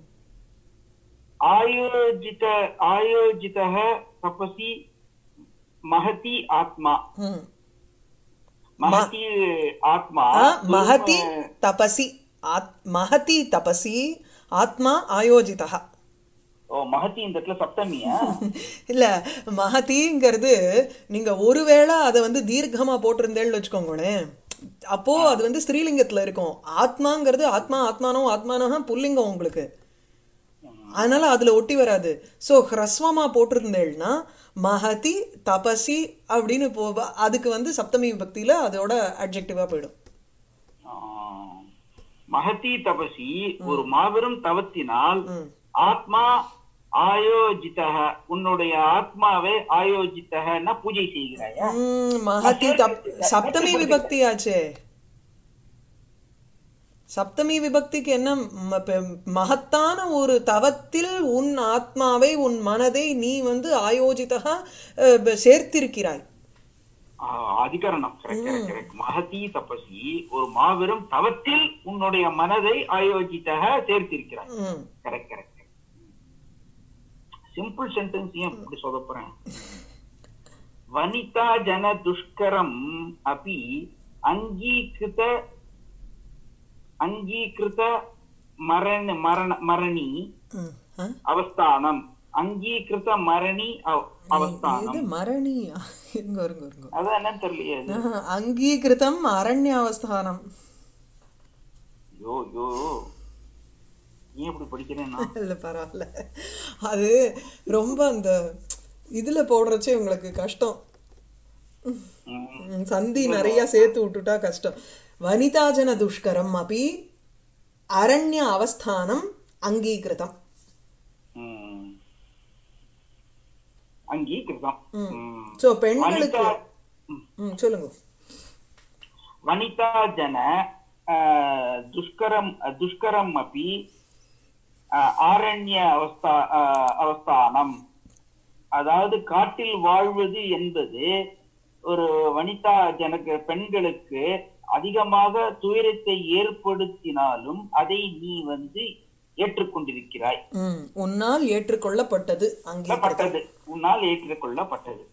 [SPEAKER 2] ஆயோஜித ஆயோஜித தபசி மகதி ஆத்மா
[SPEAKER 1] ம்
[SPEAKER 2] மகதி ஆத்மா
[SPEAKER 1] ஆ, மகதி தபசி ஆத் மகதி தபசி ஆத்மா ஆயோஜிதா
[SPEAKER 2] ஓ மகதி இந்த இடத்துல சப்தமியா
[SPEAKER 1] இல்ல மகதிங்கிறது நீங்க ஒருவேளை அதை வந்து தீர்க்கமா போட்டிருந்தேன்னு வச்சுக்கோங்களேன் அப்போ அது வந்து ஸ்திரீலிங்கத்துல இருக்கும் ஆத்மாங்கிறது ஆத்மா ஆத்மானோ ஆத்மானோ புல்லிங்கம் உங்களுக்கு அதனால அதுல ஒட்டி வராது சோ ஹ்ரஸ்வமா போட்டிருந்தேன்னா மகதி தபசி அப்படின்னு போ அதுக்கு வந்து சப்தமி விபக்தியில அதோட அட்ஜெக்டிவா போயிடும்
[SPEAKER 2] ஆ. மகதி தபசி ஒரு மாபெரும் தவத்தினால்
[SPEAKER 1] ம்
[SPEAKER 2] ஆத்மா ஆயோஜிதக உன்னுடைய ஆத்மாவை ஆயோஜித்தகன்னா பூஜை செய்கிறாயா
[SPEAKER 1] ம், மகதி தப் சப்தமி விபக்தி ஆச்சே சப்தமி விபக்திக்கு என்ன ம- பெ- மகத்தான ஒரு தவத்தில் உன் ஆத்மாவை உன் மனதை நீ வந்து ஆயோஜிதா அஹ், ப- சேர்த்திருக்கிறாய்
[SPEAKER 2] ஆ, அதிகரணம் correct, correct, correct. மகதி தபசி ஒரு மாபெரும் தவத்தில் உன்னுடைய மனதை ஆயோஜித்தக சேர்த்திருக்கிறாய்
[SPEAKER 1] ம்,
[SPEAKER 2] கரெக்ட் கரெக்ட் சிம்பிள் சென்டென்ஸ் ஏன் இப்படி சொல்ல போறேன் வனிதா ஜன துஷ்கரம் அபி அங்கீகிருத அங்கீகிருத மரண மரண மரணி
[SPEAKER 1] ம், ஆ?
[SPEAKER 2] அவஸ்தானம் அங்கீகிருத மரணி அவ-
[SPEAKER 1] இது
[SPEAKER 2] அவஸ்தானம்
[SPEAKER 1] மரணியா இருங்க இருங்க இருங்க
[SPEAKER 2] அதான் என்னன்னு தெரியலையே அது.
[SPEAKER 1] ஆஹா, அங்கீகிருதம் அரண்யாவஸ்தானம்
[SPEAKER 2] யோ யோ ஏன் இப்படி படிக்கிறேன்னா
[SPEAKER 1] இல்ல பரவாயில்ல அது ரொம்ப அந்த இதுல போடுறச்சே உங்களுக்கு கஷ்டம்
[SPEAKER 2] ம்.
[SPEAKER 1] ம், சந்தி நிறைய சேர்த்து விட்டுட்டா கஷ்டம் வனிதாஜன துஷ்கரம் அபி அரண்ய அவஸ்தானம் அங்கீகிருதம்
[SPEAKER 2] ம். அங்கீகிருதம்
[SPEAKER 1] ம்.
[SPEAKER 2] ம்.
[SPEAKER 1] சோ பெண்களுக்கு
[SPEAKER 2] வனிதா ம்.
[SPEAKER 1] ம், சொல்லுங்க
[SPEAKER 2] वनिता जन अ, दुष्करं दुष्करम् अपि अ, ஆரண்ய அவஸ்தா அ, அவஸ்தானம் அதாவது காட்டில் வாழ்வது என்பது ஒரு வனிதா ஜனக பெண்களுக்கு அதிகமாக துயரத்தை ஏற்படுத்தினாலும் அதை நீ வந்து ஏற்றுக்கொண்டிருக்கிறாய்
[SPEAKER 1] ம், உன்னால் ஏற்றுக்கொள்ளப்பட்டது அங்கீகிருதம்
[SPEAKER 2] பட்டது உன்னால் ஏற்றுக்கொள்ளப்பட்டது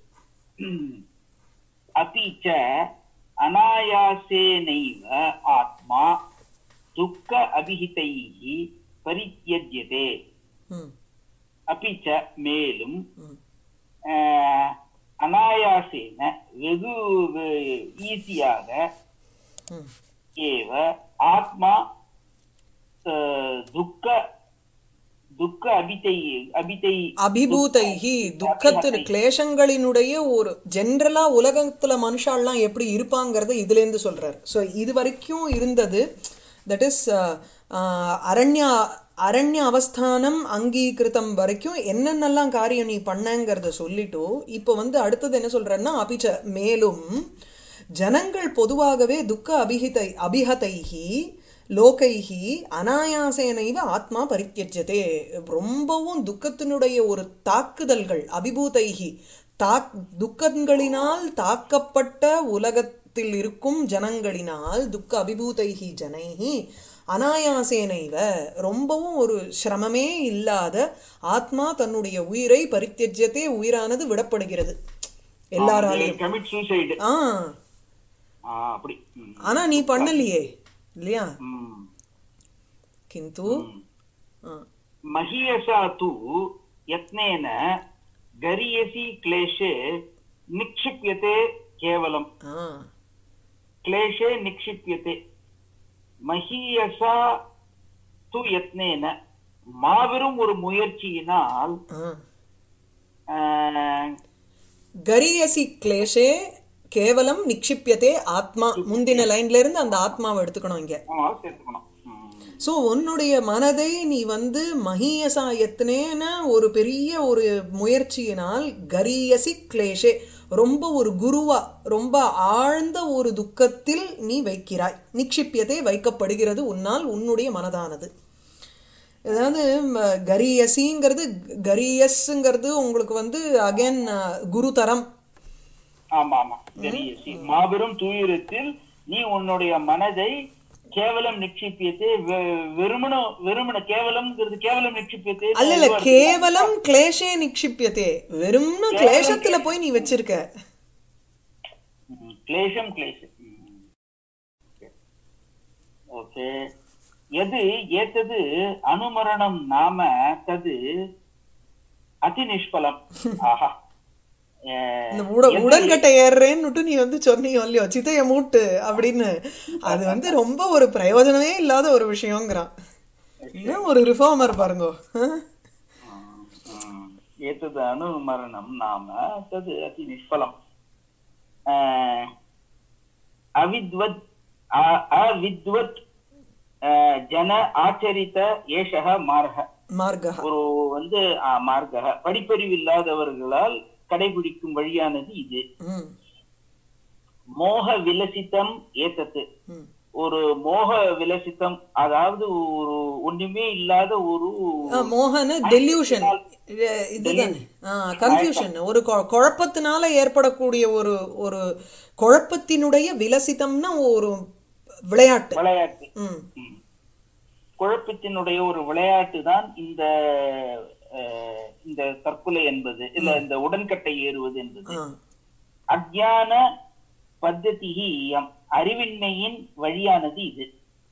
[SPEAKER 2] अपि च अनायासेनैव आत्मा दुःख अभिहितैः परित्यज्यते
[SPEAKER 1] ம்,
[SPEAKER 2] अपि च மேலும்
[SPEAKER 1] ம்,
[SPEAKER 2] அஹ், அனாயாசேன வெகு ஈஸியாக
[SPEAKER 1] ம்.
[SPEAKER 2] ஏவ ஆத்மா அஹ், துக்க துக்க அபிதை அபிதை
[SPEAKER 1] அபிபூதைஹி துக்கத்தின் கிளேசங்களினுடைய ஒரு ஜென்ரலா உலகத்துல மனுஷாலாம் எப்படி இருப்பாங்கிறத இதுல இருந்து சொல்றாரு சோ இது வரைக்கும் இருந்தது தட் இஸ் அரண்ய அரண்ய அவஸ்தானம் அங்கீகிருதம் வரைக்கும் என்னென்னலாம் காரியம் நீ பண்ணங்கிறத சொல்லிட்டு இப்போ வந்து அடுத்தது என்ன சொல்றேன்னா அபிச்ச மேலும் ஜனங்கள் பொதுவாகவே துக்க அபிஹிதை அபிஹதைஹி லோகைஹி அனாயாசேனைவ ஆத்மா பரித்தியஜதே ரொம்பவும் துக்கத்தினுடைய ஒரு தாக்குதல்கள் அபிபூதைஹி தாக் துக்கங்களினால் தாக்கப்பட்ட உலகத்தில் இருக்கும் ஜனங்களினால் துக்க அபிபூதைஹி ஜனைஹி அனாயாசேனைவ ரொம்பவும் ஒரு சிரமமே இல்லாத ஆத்மா தன்னுடைய உயிரை பரித்தியஜத்தே உயிரானது விடப்படுகிறது எல்லாராலையும்
[SPEAKER 2] கமிட் சூசைடு
[SPEAKER 1] ஆ
[SPEAKER 2] அப்படி ம்.
[SPEAKER 1] ஆனா நீ பண்ணலையே இல்லையா
[SPEAKER 2] ம்.
[SPEAKER 1] கிந்து
[SPEAKER 2] ம்.
[SPEAKER 1] ஆ,
[SPEAKER 2] महीयसा तु यत्नेन गरीयसी क्लेशे निक्षिप्यते केवलम्
[SPEAKER 1] ஆ,
[SPEAKER 2] क्लेशे निक्षिप्यते மஹீயசா து யத்னேன மாபெரும் ஒரு முயற்சியினால்
[SPEAKER 1] ஆ.
[SPEAKER 2] ஆஹ்,
[SPEAKER 1] கரியசி கிளேஷே கேவலம் நிக்ஷிப்பியதே ஆத்மா முந்தின லைன்ல இருந்து அந்த ஆத்மாவை எடுத்துக்கணும் இங்க
[SPEAKER 2] ஆமா, சேர்த்துக்கணும் ம்.
[SPEAKER 1] சோ உன்னுடைய மனதை நீ வந்து மகியசா எத்தனேன ஒரு பெரிய ஒரு முயற்சியினால் கரியசி கிளேஷே ரொம்ப ஒரு குருவா ரொம்ப ஆழ்ந்த ஒரு துக்கத்தில் நீ வைக்கிறாய் நிக்ஷிப்பியதே வைக்கப்படுகிறது உன்னால் உன்னுடைய மனதானது அதாவது ம, கரியசிங்கிறது கரியஸ்ங்கிறது உங்களுக்கு வந்து அகைன் குருதரம்
[SPEAKER 2] ஆமா ஆமா கரியசி மாபெரும் துயரத்தில் நீ உன்னுடைய மனதை கேவலம் நிக்ஷிப்பியத்தை வெறுமன வெறுமன கேவலம்ங்கிறது கேவலம் நிக்ஷிப்பியத்தை
[SPEAKER 1] அல்ல இல்ல கேவலம் கிளேஷே நிக்ஷிப்பியதே வெறும்னா கிளேஷத்துல போய் நீ வச்சிருக்க
[SPEAKER 2] ம், கிளேஷம் கிளேஷம் ஓகே எது ஏத்தது அனுமரணம் நாம தது அதி நிஷ்பலம் ஆஹா அஹ்,
[SPEAKER 1] இந்த உட
[SPEAKER 2] எது-
[SPEAKER 1] உடன்கட்டை ஏறுறேன்னுட்டு நீ வந்து சொன்னீங்க இல்லையோ சித்தைய மூட்டு அப்படின்னு அது வந்து ரொம்ப ஒரு பிரயோஜனமே இல்லாத ஒரு விஷயங்கிறான் என்ன ஒரு ரிஃபார்மர் பாருங்க ஆ?
[SPEAKER 2] ம், ஏத்தது அனுமரணம் நாம தது அதி நிஷ்பலம் அஹ், அவித்வத் அ- அவித்வத் அஹ், ஜன ஆச்சரித்த ஏஷக மார்க
[SPEAKER 1] மார்கா
[SPEAKER 2] ஒரு வந்து ஆ, மார்க்க படிப்பறிவு இல்லாதவர்களால் கடைபிடிக்கும் வழியானது இது
[SPEAKER 1] ம்
[SPEAKER 2] மோக விலசித்தம் ஏத்தத்து
[SPEAKER 1] ம்
[SPEAKER 2] ஒரு மோக விலசித்தம் அதாவது ஒரு ஒண்ணுமே இல்லாத ஒரு
[SPEAKER 1] ஆ, மோகன டெல்யூஷன் இதுதான் கன்ஃபியூஷன் ஒரு கொ- குழப்பத்தினால ஏற்படக்கூடிய ஒரு ஒரு குழப்பத்தினுடைய விலசிதம்னா ஒரு விளையாட்டு
[SPEAKER 2] விளையாட்டு
[SPEAKER 1] ம்
[SPEAKER 2] ம். குழப்பத்தினுடைய ஒரு விளையாட்டு தான் இந்த அஹ், இந்த தற்கொலை என்பது இல்ல இந்த உடன்கட்டை ஏறுவது என்பது
[SPEAKER 1] ஆ
[SPEAKER 2] அஜ்ஞான பத்ததிஹி இயம் அறிவின்மையின் வழியானது இது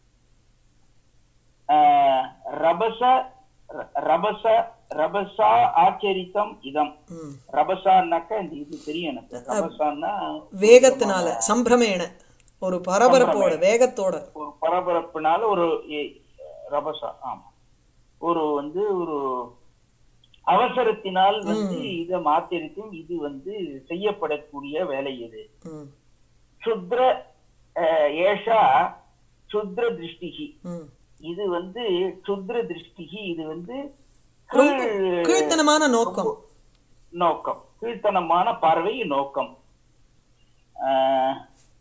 [SPEAKER 2] ஆஹ், ரபச ர- ரபச ரபசா ஆச்சரித்தம் இதம்
[SPEAKER 1] ம்
[SPEAKER 2] ரபசான்னாக்க இந்த இது தெரியும் எனக்கு ரபசான்னா
[SPEAKER 1] வேகத்தினால சம்பிரமேன ஒரு பரபரப்போட வேகத்தோட
[SPEAKER 2] ஒரு பரபரப்புனால ஒரு எ- ரபசா ஆமா ஒரு வந்து ஒரு அவசரத்தினால் வந்து இதை மாத்திருக்கும் இது வந்து செய்யப்படக்கூடிய வேலை இது
[SPEAKER 1] ம்
[SPEAKER 2] சுத்ர அஹ், ஏஷா சுத்ர திருஷ்டிகி
[SPEAKER 1] ம்
[SPEAKER 2] இது வந்து சுத்ர திருஷ்டிகி இது வந்து
[SPEAKER 1] ரொம்ப
[SPEAKER 2] கீழ்
[SPEAKER 1] கீழ்த்தனமான நோக்கம்
[SPEAKER 2] நோக்கம் கீழ்த்தனமான பார்வை நோக்கம் அஹ்,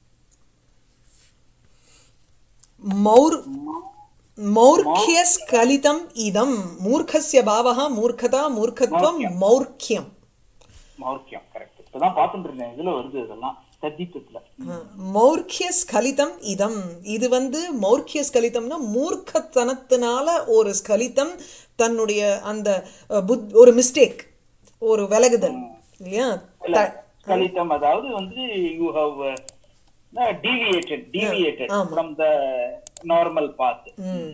[SPEAKER 1] மௌர் மௌர்க்கியஸ்கலிதம் இதம் மூர்க்கஸ்ய பாவகா மூர்க்கதா மூர்க்கத்துவம் மௌர்க்கியம்
[SPEAKER 2] மௌர்க்கியம் கரெக்ட் இப்பதான் பார்த்துட்டு இருந்தேன் இதுல வருது இதெல்லாம் சத்தியத்துல
[SPEAKER 1] மௌர்க்கியஸ்கலிதம் இதம் இது வந்து மௌர்க்கியஸ்கலிதம்னா மூர்க்கத்தனத்தினால ஒரு ஸ்கலிதம் தன்னுடைய அந்த அஹ், புத் ஒரு மிஸ்டேக் ஒரு விலகுதல் இல்லையா த-
[SPEAKER 2] கலித்தம் அதாவது வந்து யூ ஹவ் டீவியேட்டட் டீவியேட்டட்
[SPEAKER 1] ஆமா.
[SPEAKER 2] ஃப்ரம் த நார்மல் பாத்
[SPEAKER 1] ம்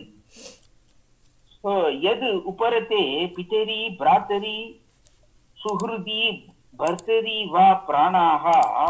[SPEAKER 2] ஸோ எது உபரத்தே பிதரி பிராத்தரி சுஹ்ருதி भर्तरि वा प्राणाः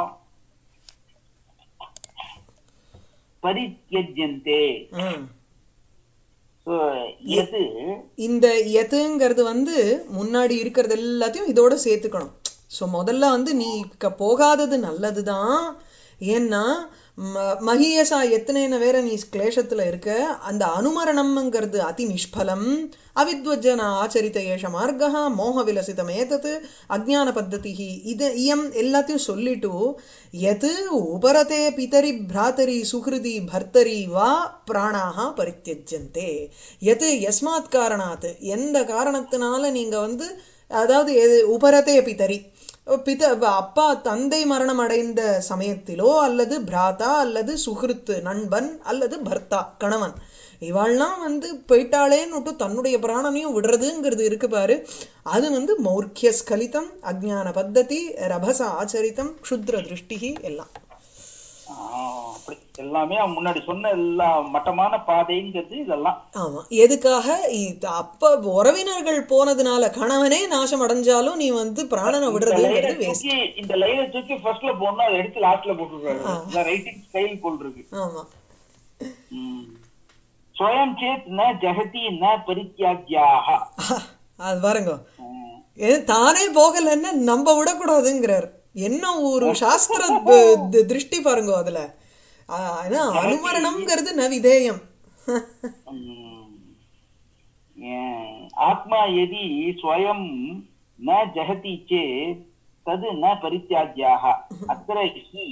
[SPEAKER 2] परित्यज्यन्ते
[SPEAKER 1] ம்.
[SPEAKER 2] So, यत्
[SPEAKER 1] இந்த எதுங்கிறது வந்து முன்னாடி இருக்கிறது எல்லாத்தையும் இதோட சேர்த்துக்கணும் ஸோ முதல்ல வந்து நீ க- போகாதது நல்லதுதான் ஏன்னா ம- மகியசா எத்தனைன வேற நீ கிளேஷத்துல இருக்க அந்த அனுமரணம்ங்கிறது அதி நிஷ்பலம் அவித்வஜன ஆச்சரித்த ஏஷ மார்க்கா மோக விலசிதம் ஏதத்து அஜ்ஞான பத்ததி இது இயம் எல்லாத்தையும் சொல்லிட்டு எது உபரதே பிதரி பிராத்தரி சுஹிருதி பர்த்தரி வா பிராணாக பரித்தியஜந்தே எது எஸ்மாத் காரணாத் எந்த காரணத்தினால நீங்க வந்து அதாவது எது உபரதே பிதரி பித அப்பா தந்தை மரணம் அடைந்த சமயத்திலோ அல்லது பிராதா அல்லது சுகிருத்து நண்பன் அல்லது பர்த்தா கணவன் இவாள்லாம் வந்து போயிட்டாளேன்னு தன்னுடைய பிராணனையும் விடுறதுங்கிறது இருக்கு பாரு அது வந்து மௌர்க்கிய ஸ்கலிதம் அஜ்ஞான பத்ததி ரபச ஆச்சரித்தம் க்ஷுத்ர திருஷ்டிகி எல்லாம்
[SPEAKER 2] ஆஹ், அப்படி எல்லாமே அவன் முன்னாடி சொன்ன எல்லா மட்டமான பாதைங்கிறது இதெல்லாம்
[SPEAKER 1] ஆமா எதுக்காக இது அப்ப உறவினர்கள் போனதுனால கணவனே நாசம் அடைஞ்சாலும் நீ வந்து பிராணனை
[SPEAKER 2] இந்த லைனை
[SPEAKER 1] விடுறதுங்கிறது வேஸ்ட்
[SPEAKER 2] தூக்கி இந்த லைனை தூக்கி ஃபர்ஸ்ட்ல போடணும் அதை எடுத்து லாஸ்ட்ல போட்டுருக்காரு ரைட்டிங் ஸ்டைல் போல் இருக்கு
[SPEAKER 1] ஆமா
[SPEAKER 2] ம். ஸ்வயம் சேத் ந ஜெகதி ந பரித்தியாஜ்யாக
[SPEAKER 1] அது பாருங்க
[SPEAKER 2] ம்.
[SPEAKER 1] ஏன் தானே போகலன்னா நம்ம விடக்கூடாதுங்கிறார் என்ன ஒரு சாஸ்திர த- த- திருஷ்டி பாருங்க அதுல ஆ, ஏன்னா அனுமரணம்ங்கிறது ந விதேயம்
[SPEAKER 2] ம். ஏன், ஆத்மா यदि स्वयं न जहति चेत् तद् न परित्याज्याः अत्र हि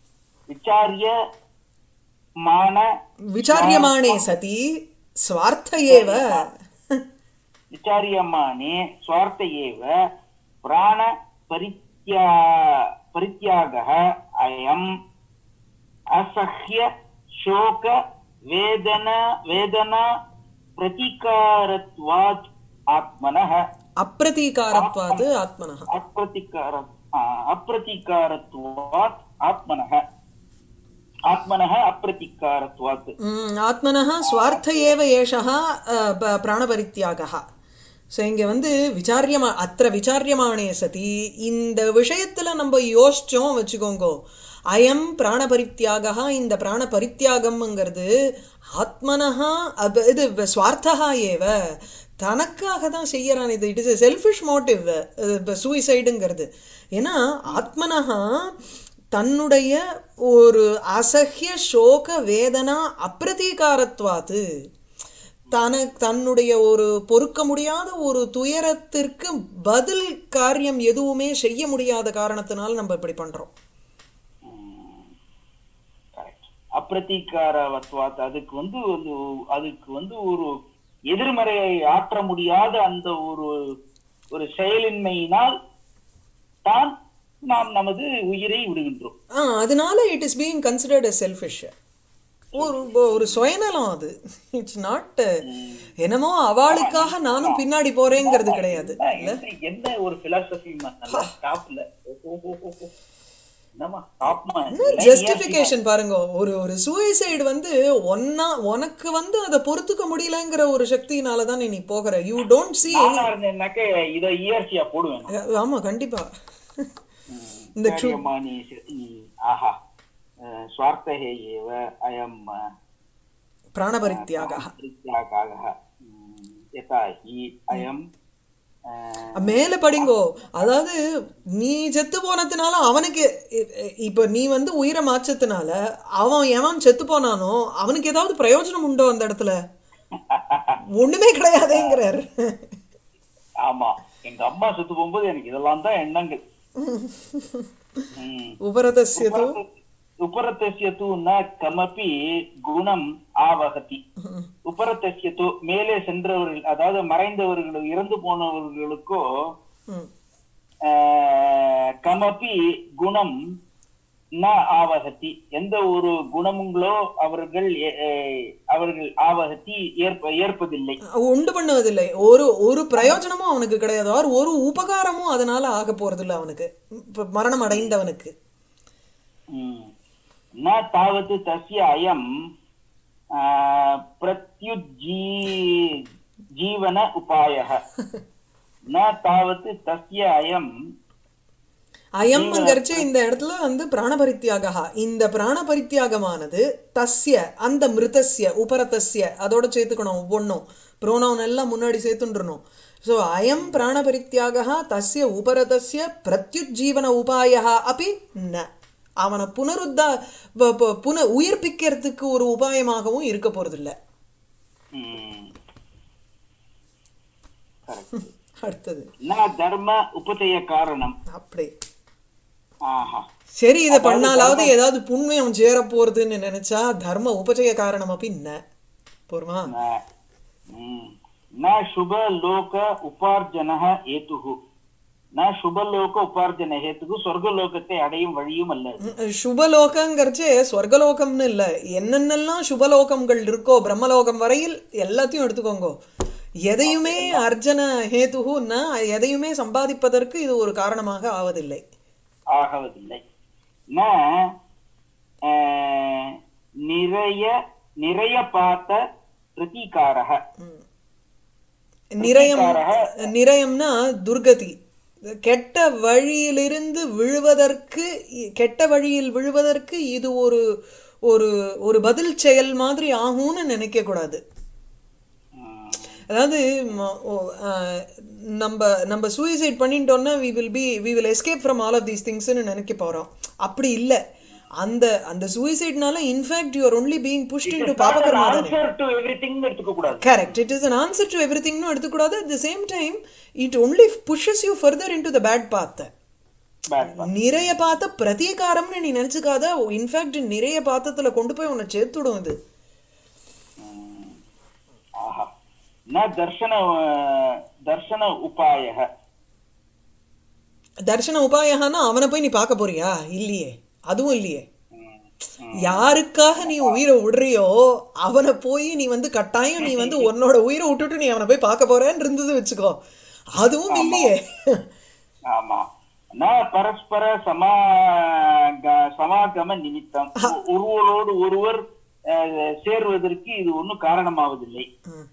[SPEAKER 2] विचार्यमान
[SPEAKER 1] விசாரியமானே சதி ஸ்வார்த்த ஏவ
[SPEAKER 2] विचार्यमाणे स्वार्थ एव प्राणपरित्या परित्यागः अयम् असह्य शोक वेदन वेदना प्रतिकारत्वात् आत्मनः
[SPEAKER 1] அப்பிரதீகாரத்வாது ஆத்மனः
[SPEAKER 2] अप्रतिकार अप्रतिकारत्वात् आत्मनः आत्मनः अप्रतिकारत्वात्
[SPEAKER 1] ம், ஆத்மனः ஸ்வார்த்த ஏவ ஏஷः அ, ப- பிராணபரித்தியாகः ஸோ இங்க வந்து விசாரியமா அத்திர விசாரியமானே சதி இந்த விஷயத்துல நம்ம யோசிச்சோம் வச்சுக்கோங்க அயம் பிராணபரித்தியாகா இந்த பிராண பரித்தியாகம்ங்கிறது ஆத்மனஹா அப- இது ஸ்வார்த்தகா ஏவ தனக்காக தான் செய்யறான் இது இட் இஸ் செல்ஃபிஷ் மோட்டிவ் சூசைடுங்கிறது ஏன்னா ஆத்மனஹா தன்னுடைய ஒரு அசஹ்ய சோக வேதனா அப்பிரதீகாரத்வாத்து தன தன்னுடைய ஒரு பொறுக்க முடியாத ஒரு துயரத்திற்கு பதில் காரியம் எதுவுமே செய்ய முடியாத காரணத்தினால நம்ம இப்படி பண்றோம்
[SPEAKER 2] கரெக்ட் அப்பிரதீகாரவத்வாத் அதுக்கு வந்து வந்து அதுக்கு வந்து ஒரு எதிர்மறையை ஆற்ற முடியாத அந்த ஒரு ஒரு செயலின்மையினால் தான் நாம் நமது உயிரை விடுகின்றோம்
[SPEAKER 1] ஆ அதனால it is being considered as selfish ஒரு ஒரு சுயநலம் அது இட்ஸ் நாட் என்னமோ அவளுக்காக நானும் பின்னாடி போறேங்கிறது கிடையாது இல்ல
[SPEAKER 2] என்ன- என்ன ஒரு பிலாசபி டாப்ல என்னமா டாப்மா
[SPEAKER 1] ஜஸ்டிபிகேஷன் பாருங்க ஒரு ஒரு சூசைடு வந்து ஒன்னா உனக்கு வந்து அதை பொறுத்துக்க முடியலங்கிற ஒரு சக்தியினால தான் நீ போகிற யூ டோன்ட் see
[SPEAKER 2] நானா இருந்தேன்னாக்க இதை இயற்கையா போடுவேன் நான்.
[SPEAKER 1] ஆமா கண்டிப்பா
[SPEAKER 2] ம்.
[SPEAKER 1] இந்த க்ஷு-
[SPEAKER 2] कार्यमानि स- ம், ஆஹா அஹ், स्वार्थः एव अयम्
[SPEAKER 1] பிராணபரித்தியாக
[SPEAKER 2] परित्यागः ம், यथा हि अयम् अஹ்,
[SPEAKER 1] மேல படிங்கோ அதாவது நீ செத்து போனதுனால அவனுக்கு இ- இ- இப்ப நீ வந்து உயிரை மாச்சதுனால அவன் எவன் செத்து போனானோ அவனுக்கு ஏதாவது பிரயோஜனம் உண்டோ அந்த இடத்துல ஒண்ணுமே கிடையாதேங்கிறார்
[SPEAKER 2] ஆமா எங்க அம்மா செத்து போகும்போது எனக்கு இதெல்லாம் தான் எண்ணங்கள் ம்.
[SPEAKER 1] உபரதஸ்யது
[SPEAKER 2] उपरतस्य तु न कमपि குணம் ஆவகதி உபரத்தசிய தோ மேலே சென்றவர்கள் அதாவது மறைந்தவர்கள் இறந்து போனவர்களுக்கோ
[SPEAKER 1] ம்.
[SPEAKER 2] ஆஹ், கமபி குணம் ந ஆவகத்தி எந்த ஒரு குணமுங்களோ அவர்கள் எ- எ- அவர்கள் ஆவகத்தி ஏற்ப ஏற்பதில்லை
[SPEAKER 1] உண்டு பண்ணுவதில்லை ஒரு ஒரு பிரயோஜனமும் அவனுக்கு கிடையாது or ஒரு உபகாரமும் அதனால ஆக போறதில்லை அவனுக்கு இப்ப மரணம் அடைந்தவனுக்கு
[SPEAKER 2] ம். ந தாவத் தஸ்ய அயம் ஆஹ், பிரத்யுஜ்ஜீ ஜீவன உபாயः न तावत् तस्य अयम्
[SPEAKER 1] அயம்ங்கிறச்சு இந்த இடத்துல வந்து பிராணபரித்தியாகா இந்த பிராணபரித்தியாகமானது தஸ்ய அந்த மிருதஸ்ய உபரதஸ்ய அதோட சேர்த்துக்கணும் ஒவ்வொன்றும் ப்ரோனவுன் எல்லாம் முன்னாடி சேர்த்துன்றணும் ஸோ அயம் பிராணபரித்தியாகா தஸ்ய உபரதஸ்ய பிரத்யுஜீவன உபாயா அப்படி ந அவனை புனருத்தா ப- ப- புன உயிர்ப்பிக்கிறதுக்கு ஒரு உபாயமாகவும் இருக்க போறதில்ல
[SPEAKER 2] ம். Correct.
[SPEAKER 1] அடுத்தது
[SPEAKER 2] ந தர்ம உபதய காரணம்
[SPEAKER 1] அப்படி
[SPEAKER 2] ஆஹா
[SPEAKER 1] சரி இதை பண்ணாலாவது ஏதாவது புண்ணியம் சேர போறதுன்னு நினைச்சா தர்ம உபஜய காரணம் அப்படின்ன போருமா
[SPEAKER 2] न ம். न शुभलोक उपार्जनः हेतुः न शुभलोक உபார்ஜன ஹேத்துக்கு சொர்க்கலோகத்தை அடையும் வழியும் அல்ல அது.
[SPEAKER 1] சுபலோகங்கிறச்சே ஸ்வர்கலோகம்னு இல்ல என்னென்னலாம் சுபலோகங்கள் இருக்கோ பிரம்மலோகம் வரையில் எல்லாத்தையும் எடுத்துக்கோங்க எதையுமே அர்ஜன ஹேதுகுன்னா எதையுமே சம்பாதிப்பதற்கு இது ஒரு காரணமாக ஆவதில்லை
[SPEAKER 2] ஆகவதில்லை ந அஹ், நிறைய நிறைய பார்த்த பிரதீகாரக
[SPEAKER 1] ம். நிரயம் நிரயம்னா துர்கதி கெட்ட வழியிலிருந்து விழுவதற்கு கெட்ட வழியில் விழுவதற்கு இது ஒரு ஒரு ஒரு பதில் செயல் மாதிரி ஆகும்னு நினைக்க கூடாது
[SPEAKER 2] ம்,
[SPEAKER 1] அதாவது ம- ஓ, அஹ், நம்ம நம்ம சூசைட் பண்ணிட்டோம்னா we will be we will escape from all of these திங்ஸ்னு நினைக்க போறோம் அப்படி இல்ல அந்த அந்த சூசைட்னால in fact you are only being pushed into பாபகர்மா தானே
[SPEAKER 2] answer to everything னு எடுத்துக்க கூடாது
[SPEAKER 1] correct it is an answer to everything னு எடுத்துக்கூடாது at the same time it only pushes you further into the bad path
[SPEAKER 2] Bad.
[SPEAKER 1] நிறைய பாத்த பிரதீகாரம்னு நீ நினைச்சுக்காத இன்ஃபேக்ட் நிறைய பாத்தத்துல கொண்டு போய் உன்னை சேர்த்துடும் இது
[SPEAKER 2] ம், ஆஹா ந தர்ஷன தர்ஷன உபாயः
[SPEAKER 1] தர்ஷன உபாயகான்னா அவனை போய் நீ பார்க்க போறியா இல்லையே அதுவும் இல்லையே
[SPEAKER 2] ம், ம்.
[SPEAKER 1] யாருக்காக நீ உயிரை விடுறியோ அவனை போய் நீ வந்து கட்டாயம் நீ வந்து உன்னோட உயிரை விட்டுட்டு நீ அவனை போய் பார்க்க போறேன்னு இருந்தது வச்சுக்கோ அதுவும் இல்லையே
[SPEAKER 2] ஆமா ந பரஸ்பர சமா க- சமாகம நிமித்தம் ஒ- ஒருவரோடு ஒருவர் அஹ், சேர்வதற்கு இது ஒன்றும் காரணமாவதில்லை
[SPEAKER 1] ம்.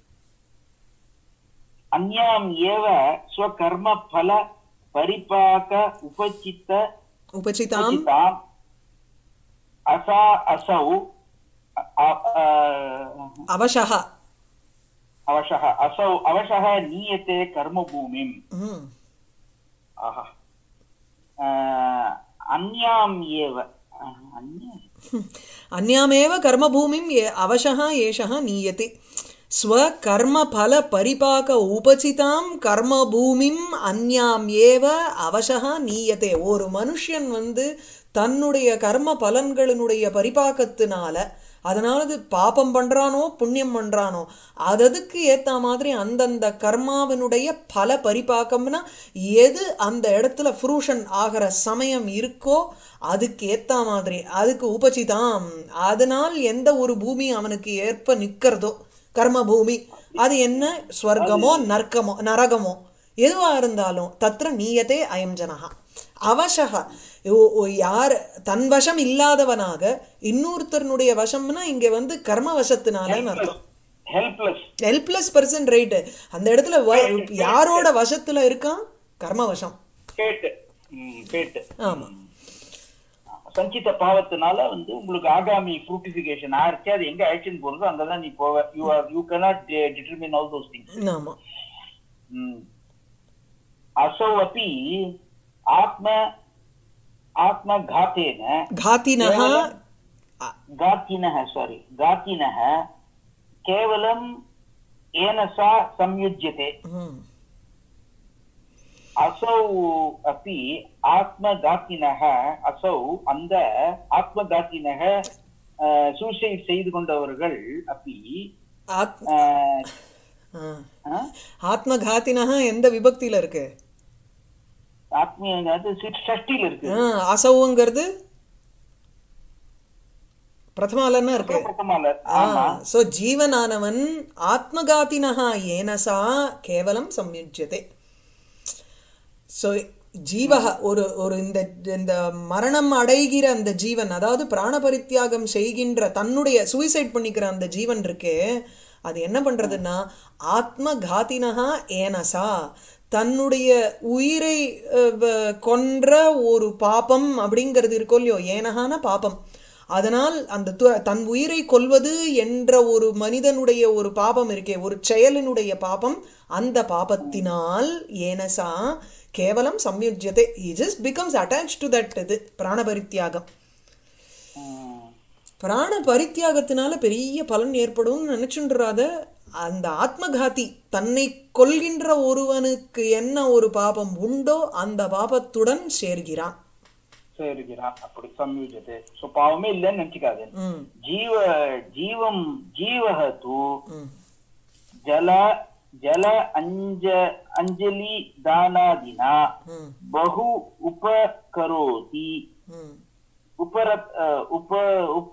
[SPEAKER 2] அந்யாம் ஏவ ஸ்வகர்ம பல பரிபாக உபசித்த
[SPEAKER 1] உபசிதாம்
[SPEAKER 2] உபசிதாம் அசா அசௌ அ- அ- அ-
[SPEAKER 1] அவசக
[SPEAKER 2] அவசः असौ அவசः நீயத்தே கர்மபூமிம்
[SPEAKER 1] ம்
[SPEAKER 2] ஆஹா அஹ், அந்யாம் ஏவ அஹ், அந்யாம்
[SPEAKER 1] अन्यामेव कर्मभूमिं ये अवशः एषः नीयते स्वकर्मफलपरिपाक उपचितां கர்மபூமிம் அந்யாம் ஏவ அவசக நீயத்தே ஒரு மனுஷன் வந்து தன்னுடைய கர்ம பலன்களினுடைய பரிபாக்கத்தினால அதனால பாபம் பண்றானோ புண்ணியம் பண்றானோ அததுக்கு ஏத்த மாதிரி அந்தந்த கர்மாவினுடைய பல பரிபாக்கம்னா எது அந்த இடத்துல ஃப்ரூஷன் ஆகிற சமயம் இருக்கோ அதுக்கு ஏத்த மாதிரி அதுக்கு உபசிதாம் அதனால் எந்த ஒரு பூமி அவனுக்கு ஏற்ப நிக்கிறதோ கர்ம பூமி அது என்ன ஸ்வர்க்கமோ நர்க்கமோ நரகமோ எதுவா இருந்தாலும் தத்ர நீயத்தே அயம் ஜனஹா அவசக ஓ- ஓ- யார் தன் வசம் இல்லாதவனாக இன்னொருத்தருடைய வசம்னா இங்க வந்து கர்ம வசத்தினாலன்னு அர்த்தம்
[SPEAKER 2] ஹெல்ப்லெஸ்
[SPEAKER 1] ஹெல்ப்லெஸ் பர்சன் ரைட்டு அந்த இடத்துல வ- யாரோட வசத்துல இருக்கான் கர்ம வசம்
[SPEAKER 2] கேட்டு ம், கேட்டு
[SPEAKER 1] ஆமா
[SPEAKER 2] சஞ்சித பாவத்தினால வந்து உங்களுக்கு ஆகாமி ஃப்ரூட்டிஃபிகேஷன் ஆயிடுச்சு அது எங்க அழைச்சின்னு போறதோ அங்கதான் நீ போவ you are you cannot determine all those things
[SPEAKER 1] ஆமா
[SPEAKER 2] असौ अपि आत्म आत्मघातेन
[SPEAKER 1] घातिनः
[SPEAKER 2] घातिनः सारी घातिनः केवलं येन सा संयुज्यते
[SPEAKER 1] हम्म,
[SPEAKER 2] असौ अपि आत्मघातिनः असौ அந்த ஆத்மகாத்தினக சூசைட் செய்து கொண்டவர்கள் அப்பி
[SPEAKER 1] ஆத்-
[SPEAKER 2] அஹ்,
[SPEAKER 1] ஆ.
[SPEAKER 2] அஹ்,
[SPEAKER 1] ஆத்மகாத்தினஹ எந்த விபக்தியில இருக்கு
[SPEAKER 2] ஆத்மீய அது ஷஷ்டியில் இருக்கு
[SPEAKER 1] ஆ, அசௌங்கிறது பிரதமாலன்னா இருக்கு
[SPEAKER 2] பிரதமால ஆமா
[SPEAKER 1] சோ ஜீவனானவன் ஆத்மகாத்தினஹா ஏனசா கேவலம் சம்யுஜ்யதே சோ ஜீவக ஒரு ஒரு இந்த இந்த மரணம் அடைகிற அந்த ஜீவன் அதாவது பிராணபரித்தியாகம் செய்கின்ற தன்னுடைய சூசைட் பண்ணிக்கிற அந்த ஜீவன் இருக்கே அது என்ன பண்றதுன்னா ஆத்மகாத்தினஹா ஏனசா தன்னுடைய உயிரை அஹ், வ- கொன்ற ஒரு பாபம் அப்படிங்கிறது இருக்கோ இல்லையோ ஏனகான பாபம் அதனால் அந்த து- தன் உயிரை கொல்வது என்ற ஒரு மனிதனுடைய ஒரு பாபம் இருக்கே ஒரு செயலினுடைய பாபம் அந்த பாபத்தினால் ஏனசா கேவலம் சம்யுஜ்யத்தை he just becomes attached to that இது பிராணபரித்தியாகம்
[SPEAKER 2] ம்.
[SPEAKER 1] பிராண பரித்தியாகத்தினால பெரிய பலன் ஏற்படும்னு நினைச்சுன்றாத அந்த ஆத்மகாதி தன்னை கொல்கின்ற ஒருவனுக்கு என்ன ஒரு பாபம் உண்டோ அந்த பாபத்துடன் சேர்கிறான்
[SPEAKER 2] சரிகிறான் அப்படி சம்யுஜ்யத்தை சோ பாவமே இல்லைன்னு நினைச்சுக்காது
[SPEAKER 1] ம்
[SPEAKER 2] ஜீவ ஜீவம் ஜீவः तु
[SPEAKER 1] ம்
[SPEAKER 2] जल जल अञ्ज अञ्जलि दानादिना
[SPEAKER 1] ம்
[SPEAKER 2] बहु उपकरोति
[SPEAKER 1] ம்
[SPEAKER 2] उपर अ, उप उप-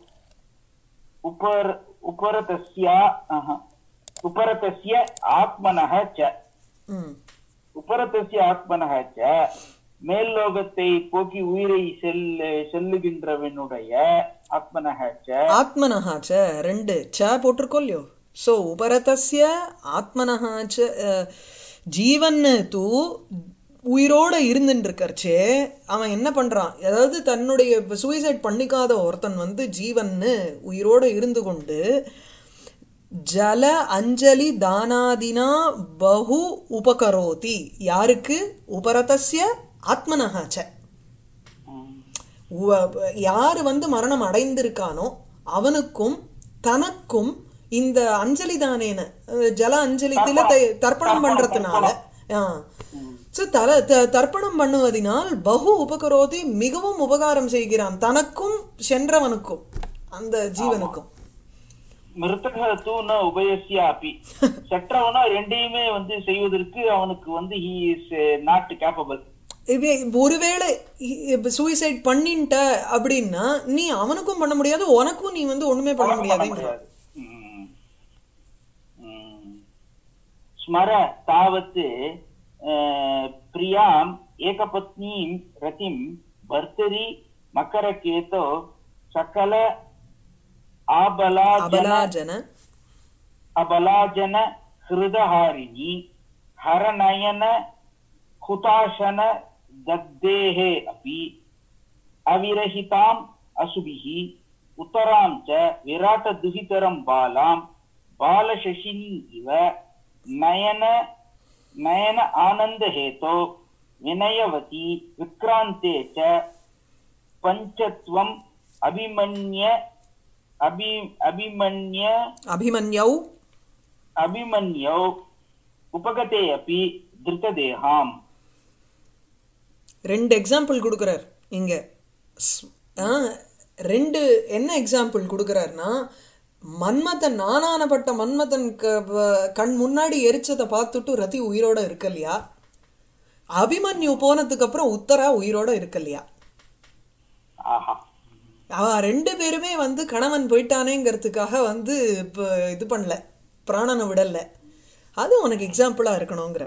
[SPEAKER 2] उपर उपरतस्य अह, उपरतस्य आत्मनः च
[SPEAKER 1] ம்
[SPEAKER 2] உபரத்தசிய ஆத்மனக ச மேல்லோகத்தை போக்கி உயிரை செல் செல்லுகின்றவனுடைய ஆத்மனக ச
[SPEAKER 1] ஆத்மனஹா ச ரெண்டு ச போட்டிருக்கோம் இல்லையோ ஸோ உபரதஸ்ய ஆத்மனஹா ச அஹ், ஜீவன் தூ உயிரோட இருந்துட்டு இருக்கறச்சே அவன் என்ன பண்றான் அதாவது தன்னுடைய சூசைட் பண்ணிக்காத ஒருத்தன் வந்து ஜீவன்னு உயிரோட இருந்து கொண்டு ஜல அஞ்சலி தானாதினா பகு உபகரோதி யாருக்கு உபரதஸ்ய ஆத்மனஹா ச
[SPEAKER 2] ம்.
[SPEAKER 1] உவ- யாரு வந்து மரணம் அடைந்திருக்கானோ அவனுக்கும் தனக்கும் இந்த அஞ்சலி தானேன அஹ் ஜல அஞ்சலி தில த- தர்ப்பணம் பண்றதுனால
[SPEAKER 2] ம்.
[SPEAKER 1] சோ தல த- தர்ப்பணம் பண்ணுவதினால் பகு உபகரோதி மிகவும் உபகாரம் செய்கிறான் தனக்கும் சென்றவனுக்கும் அந்த ஜீவனுக்கும்
[SPEAKER 2] மிருத்தக தூ ந உபயசியாபி செற்றவனா ரெண்டையுமே வந்து செய்வதற்கு அவனுக்கு வந்து ஹி இஸ் நாட் கேப்பபிள்
[SPEAKER 1] இவே ஒருவேளை சூசைட் பண்ணிட்ட அப்படின்னா நீ அவனுக்கும் பண்ண முடியாது உனக்கும் நீ வந்து ஒண்ணுமே பண்ண முடியாதுங்கிற
[SPEAKER 2] ஸ்மர தாவத் பிரியாம் ஏகபத்னீம் ரதிம் பர்தரி மக்கரகேதோ சகல ஆபலாஜன
[SPEAKER 1] அபலாஜன
[SPEAKER 2] अबलाजन हृदहारिणी हरनयन हुताशन दग्धेः अपि अविरहिताम् असुभिः उत्तरां च विराटदुहितरं बालां बालशशिनी इव नयन नयन आनन्दहेतो विनयवती विक्रान्ते च पञ्चत्वम् अभिमन्य अभि अभिमन्य
[SPEAKER 1] அபிமன்யௌ
[SPEAKER 2] अभिमन्यौ उपगते अपि धृतदेहाम्
[SPEAKER 1] ரெண்டு எக்ஸாம்பிள் கொடுக்குறார் இங்க ஸ்- ஆ, ரெண்டு என்ன எக்ஸாம்பிள் கொடுக்குறாருன்னா மன்மதன் நானானப்பட்ட மன்மதன் க- வ- கண் முன்னாடி எரிச்சதை பார்த்துட்டு ரதி உயிரோட இருக்கலையா அபிமன்யு போனதுக்கு அப்புறம் உத்தரா உயிரோட இருக்கலையா
[SPEAKER 2] ஆஹா
[SPEAKER 1] அவ ரெண்டு பேருமே வந்து கணவன் போயிட்டானேங்கிறதுக்காக வந்து இப்ப இது பண்ணல பிராணனை விடல அது உனக்கு எக்ஸாம்பிளா இருக்கணுங்கிற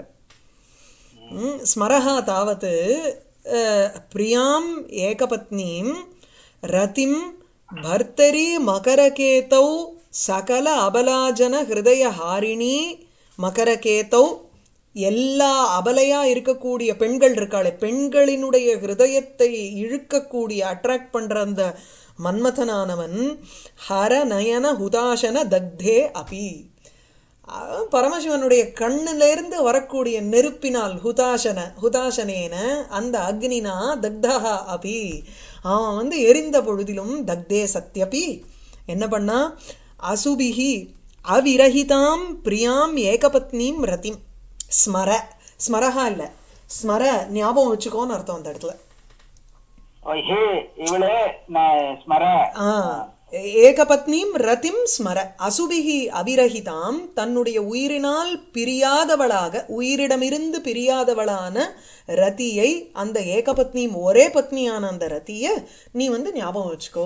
[SPEAKER 1] ம், ஸ்மரஹா தாவத் அஹ், பிரியாம் ஏகபத்னீம் ரதிம் பர்த்தரி மகரகேதௌ சகல அபலாஜன ஹிருதய ஹாரிணி மகரகேதௌ எல்லா அபலையா இருக்கக்கூடிய பெண்கள் இருக்காளே பெண்களினுடைய ஹிருதயத்தை இழுக்கக்கூடிய அட்ராக்ட் பண்ற அந்த மன்மதனானவன் ஹர நயன ஹுதாசன தக்தே அபி அவன் பரமசிவனுடைய கண்ணுல இருந்து வரக்கூடிய நெருப்பினால் ஹுதாசன ஹுதாசனேன அந்த அக்னினா தக்தஹா அபி அவன் வந்து எரிந்த பொழுதிலும் தக்தே சத்யபி என்ன பண்ணா அசுபிஹி அவிரஹிதாம் பிரியாம் ஏகபத்னீம் ரதிம் ஸ்மர ஸ்மரஹா இல்ல ஸ்மர ஞாபகம் வச்சுக்கோன்னு அர்த்தம் அந்த இடத்துல
[SPEAKER 2] ஓ, ஹே இவளே நான் ஸ்மர
[SPEAKER 1] ஆ, ஏகபத்னீம் ரதிம் ஸ்மர அசுபிகி அவிரஹிதாம் தன்னுடைய உயிரினால் பிரியாதவளாக உயிரிடமிருந்து பிரியாதவளான ரதியை அந்த ஏகபத்னீம் ஒரே பத்னியான அந்த ரதிய நீ வந்து ஞாபகம் வச்சுக்கோ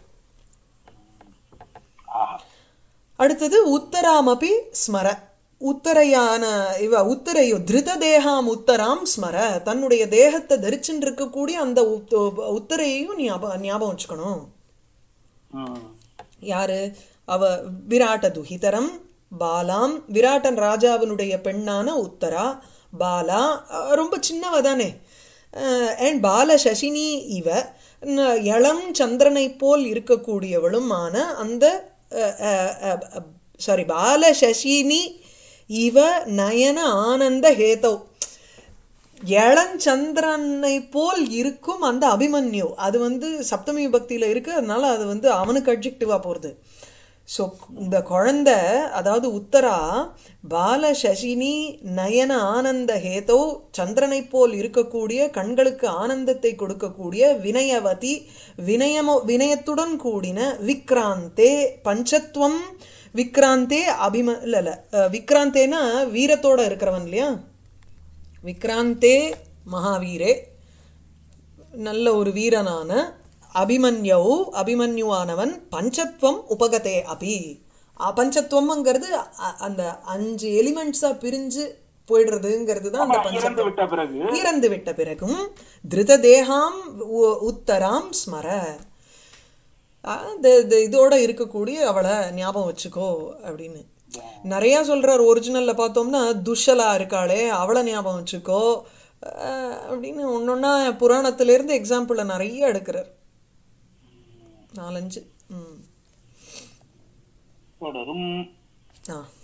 [SPEAKER 2] ஆஹா
[SPEAKER 1] அடுத்தது உத்தராமபி ஸ்மர உத்தரையான இவ உத்தரையோ திருத தேகாம் உத்தராம் ஸ்மர தன்னுடைய தேகத்தை தரிச்சுட்டு இருக்கக்கூடிய அந்த உத்- உத்தரையையும் ஞாபகம் ஞாபகம் வச்சுக்கணும்
[SPEAKER 2] ம்.
[SPEAKER 1] யாரு அவ விராட்ட துஹிதரம் பாலாம் விராட்டன் ராஜாவினுடைய பெண்ணான உத்தரா பாலா அஹ், ரொம்ப சின்னவ தானே அண்ட் பால சசினி இவ ந- இளம் சந்திரனை போல் இருக்கக்கூடியவளுமான அந்த சாரி பால சசினி இவ நயன ஆனந்த ஹேதவ் இளஞ்சந்திரனை போல் இருக்கும் அந்த அபிமன்யு அது வந்து சப்தமி பக்தியில இருக்கு அதனால அது வந்து அவனுக்கு அட்ஜெக்டிவா போறது ஸோ இந்த குழந்தை அதாவது உத்தரா பால சசினி நயன ஆனந்த ஹேதோ சந்திரனை போல் இருக்கக்கூடிய கண்களுக்கு ஆனந்தத்தை கொடுக்கக்கூடிய வினயவதி வினயமோ வினயத்துடன் கூடின விக்ராந்தே பஞ்சத்துவம் விக்ராந்தே அபிம இல்ல இல்ல அஹ், விக்ராந்தேனா வீரத்தோட இருக்கிறவன் இல்லையா விக்ராந்தே மகாவீரே நல்ல ஒரு வீரனான அபிமன்யவு அபிமன்யுவானவன் பஞ்சத்துவம் உபகதே அபி அ- பஞ்சத்துவம்ங்கிறது அ- அந்த அஞ்சு எலிமெண்ட்ஸா பிரிஞ்சு போயிடுறதுங்கிறது தான் அந்த
[SPEAKER 2] ஆமா, இறந்து
[SPEAKER 1] பஞ்சத்துவம்
[SPEAKER 2] விட்ட பிறகு
[SPEAKER 1] இறந்து விட்ட பிறகும் திருத தேகாம் உ- உத்தராம் ஸ்மர அஹ் இந்த இந்த இதோட இருக்கக்கூடிய அவளை ஞாபகம் வச்சுக்கோ அப்படின்னு நிறைய சொல்றார் ஒரிஜினல்ல பார்த்தோம்னா துஷலா இருக்காளே அவளை ஞாபகம் வச்சுக்கோ அஹ் அப்படின்னு ஒன்னொன்னா புராணத்துல இருந்து எக்ஸாம்பிள நிறைய எடுக்கிறார் நாலஞ்சு ம்
[SPEAKER 2] தொடரும்
[SPEAKER 1] ஆ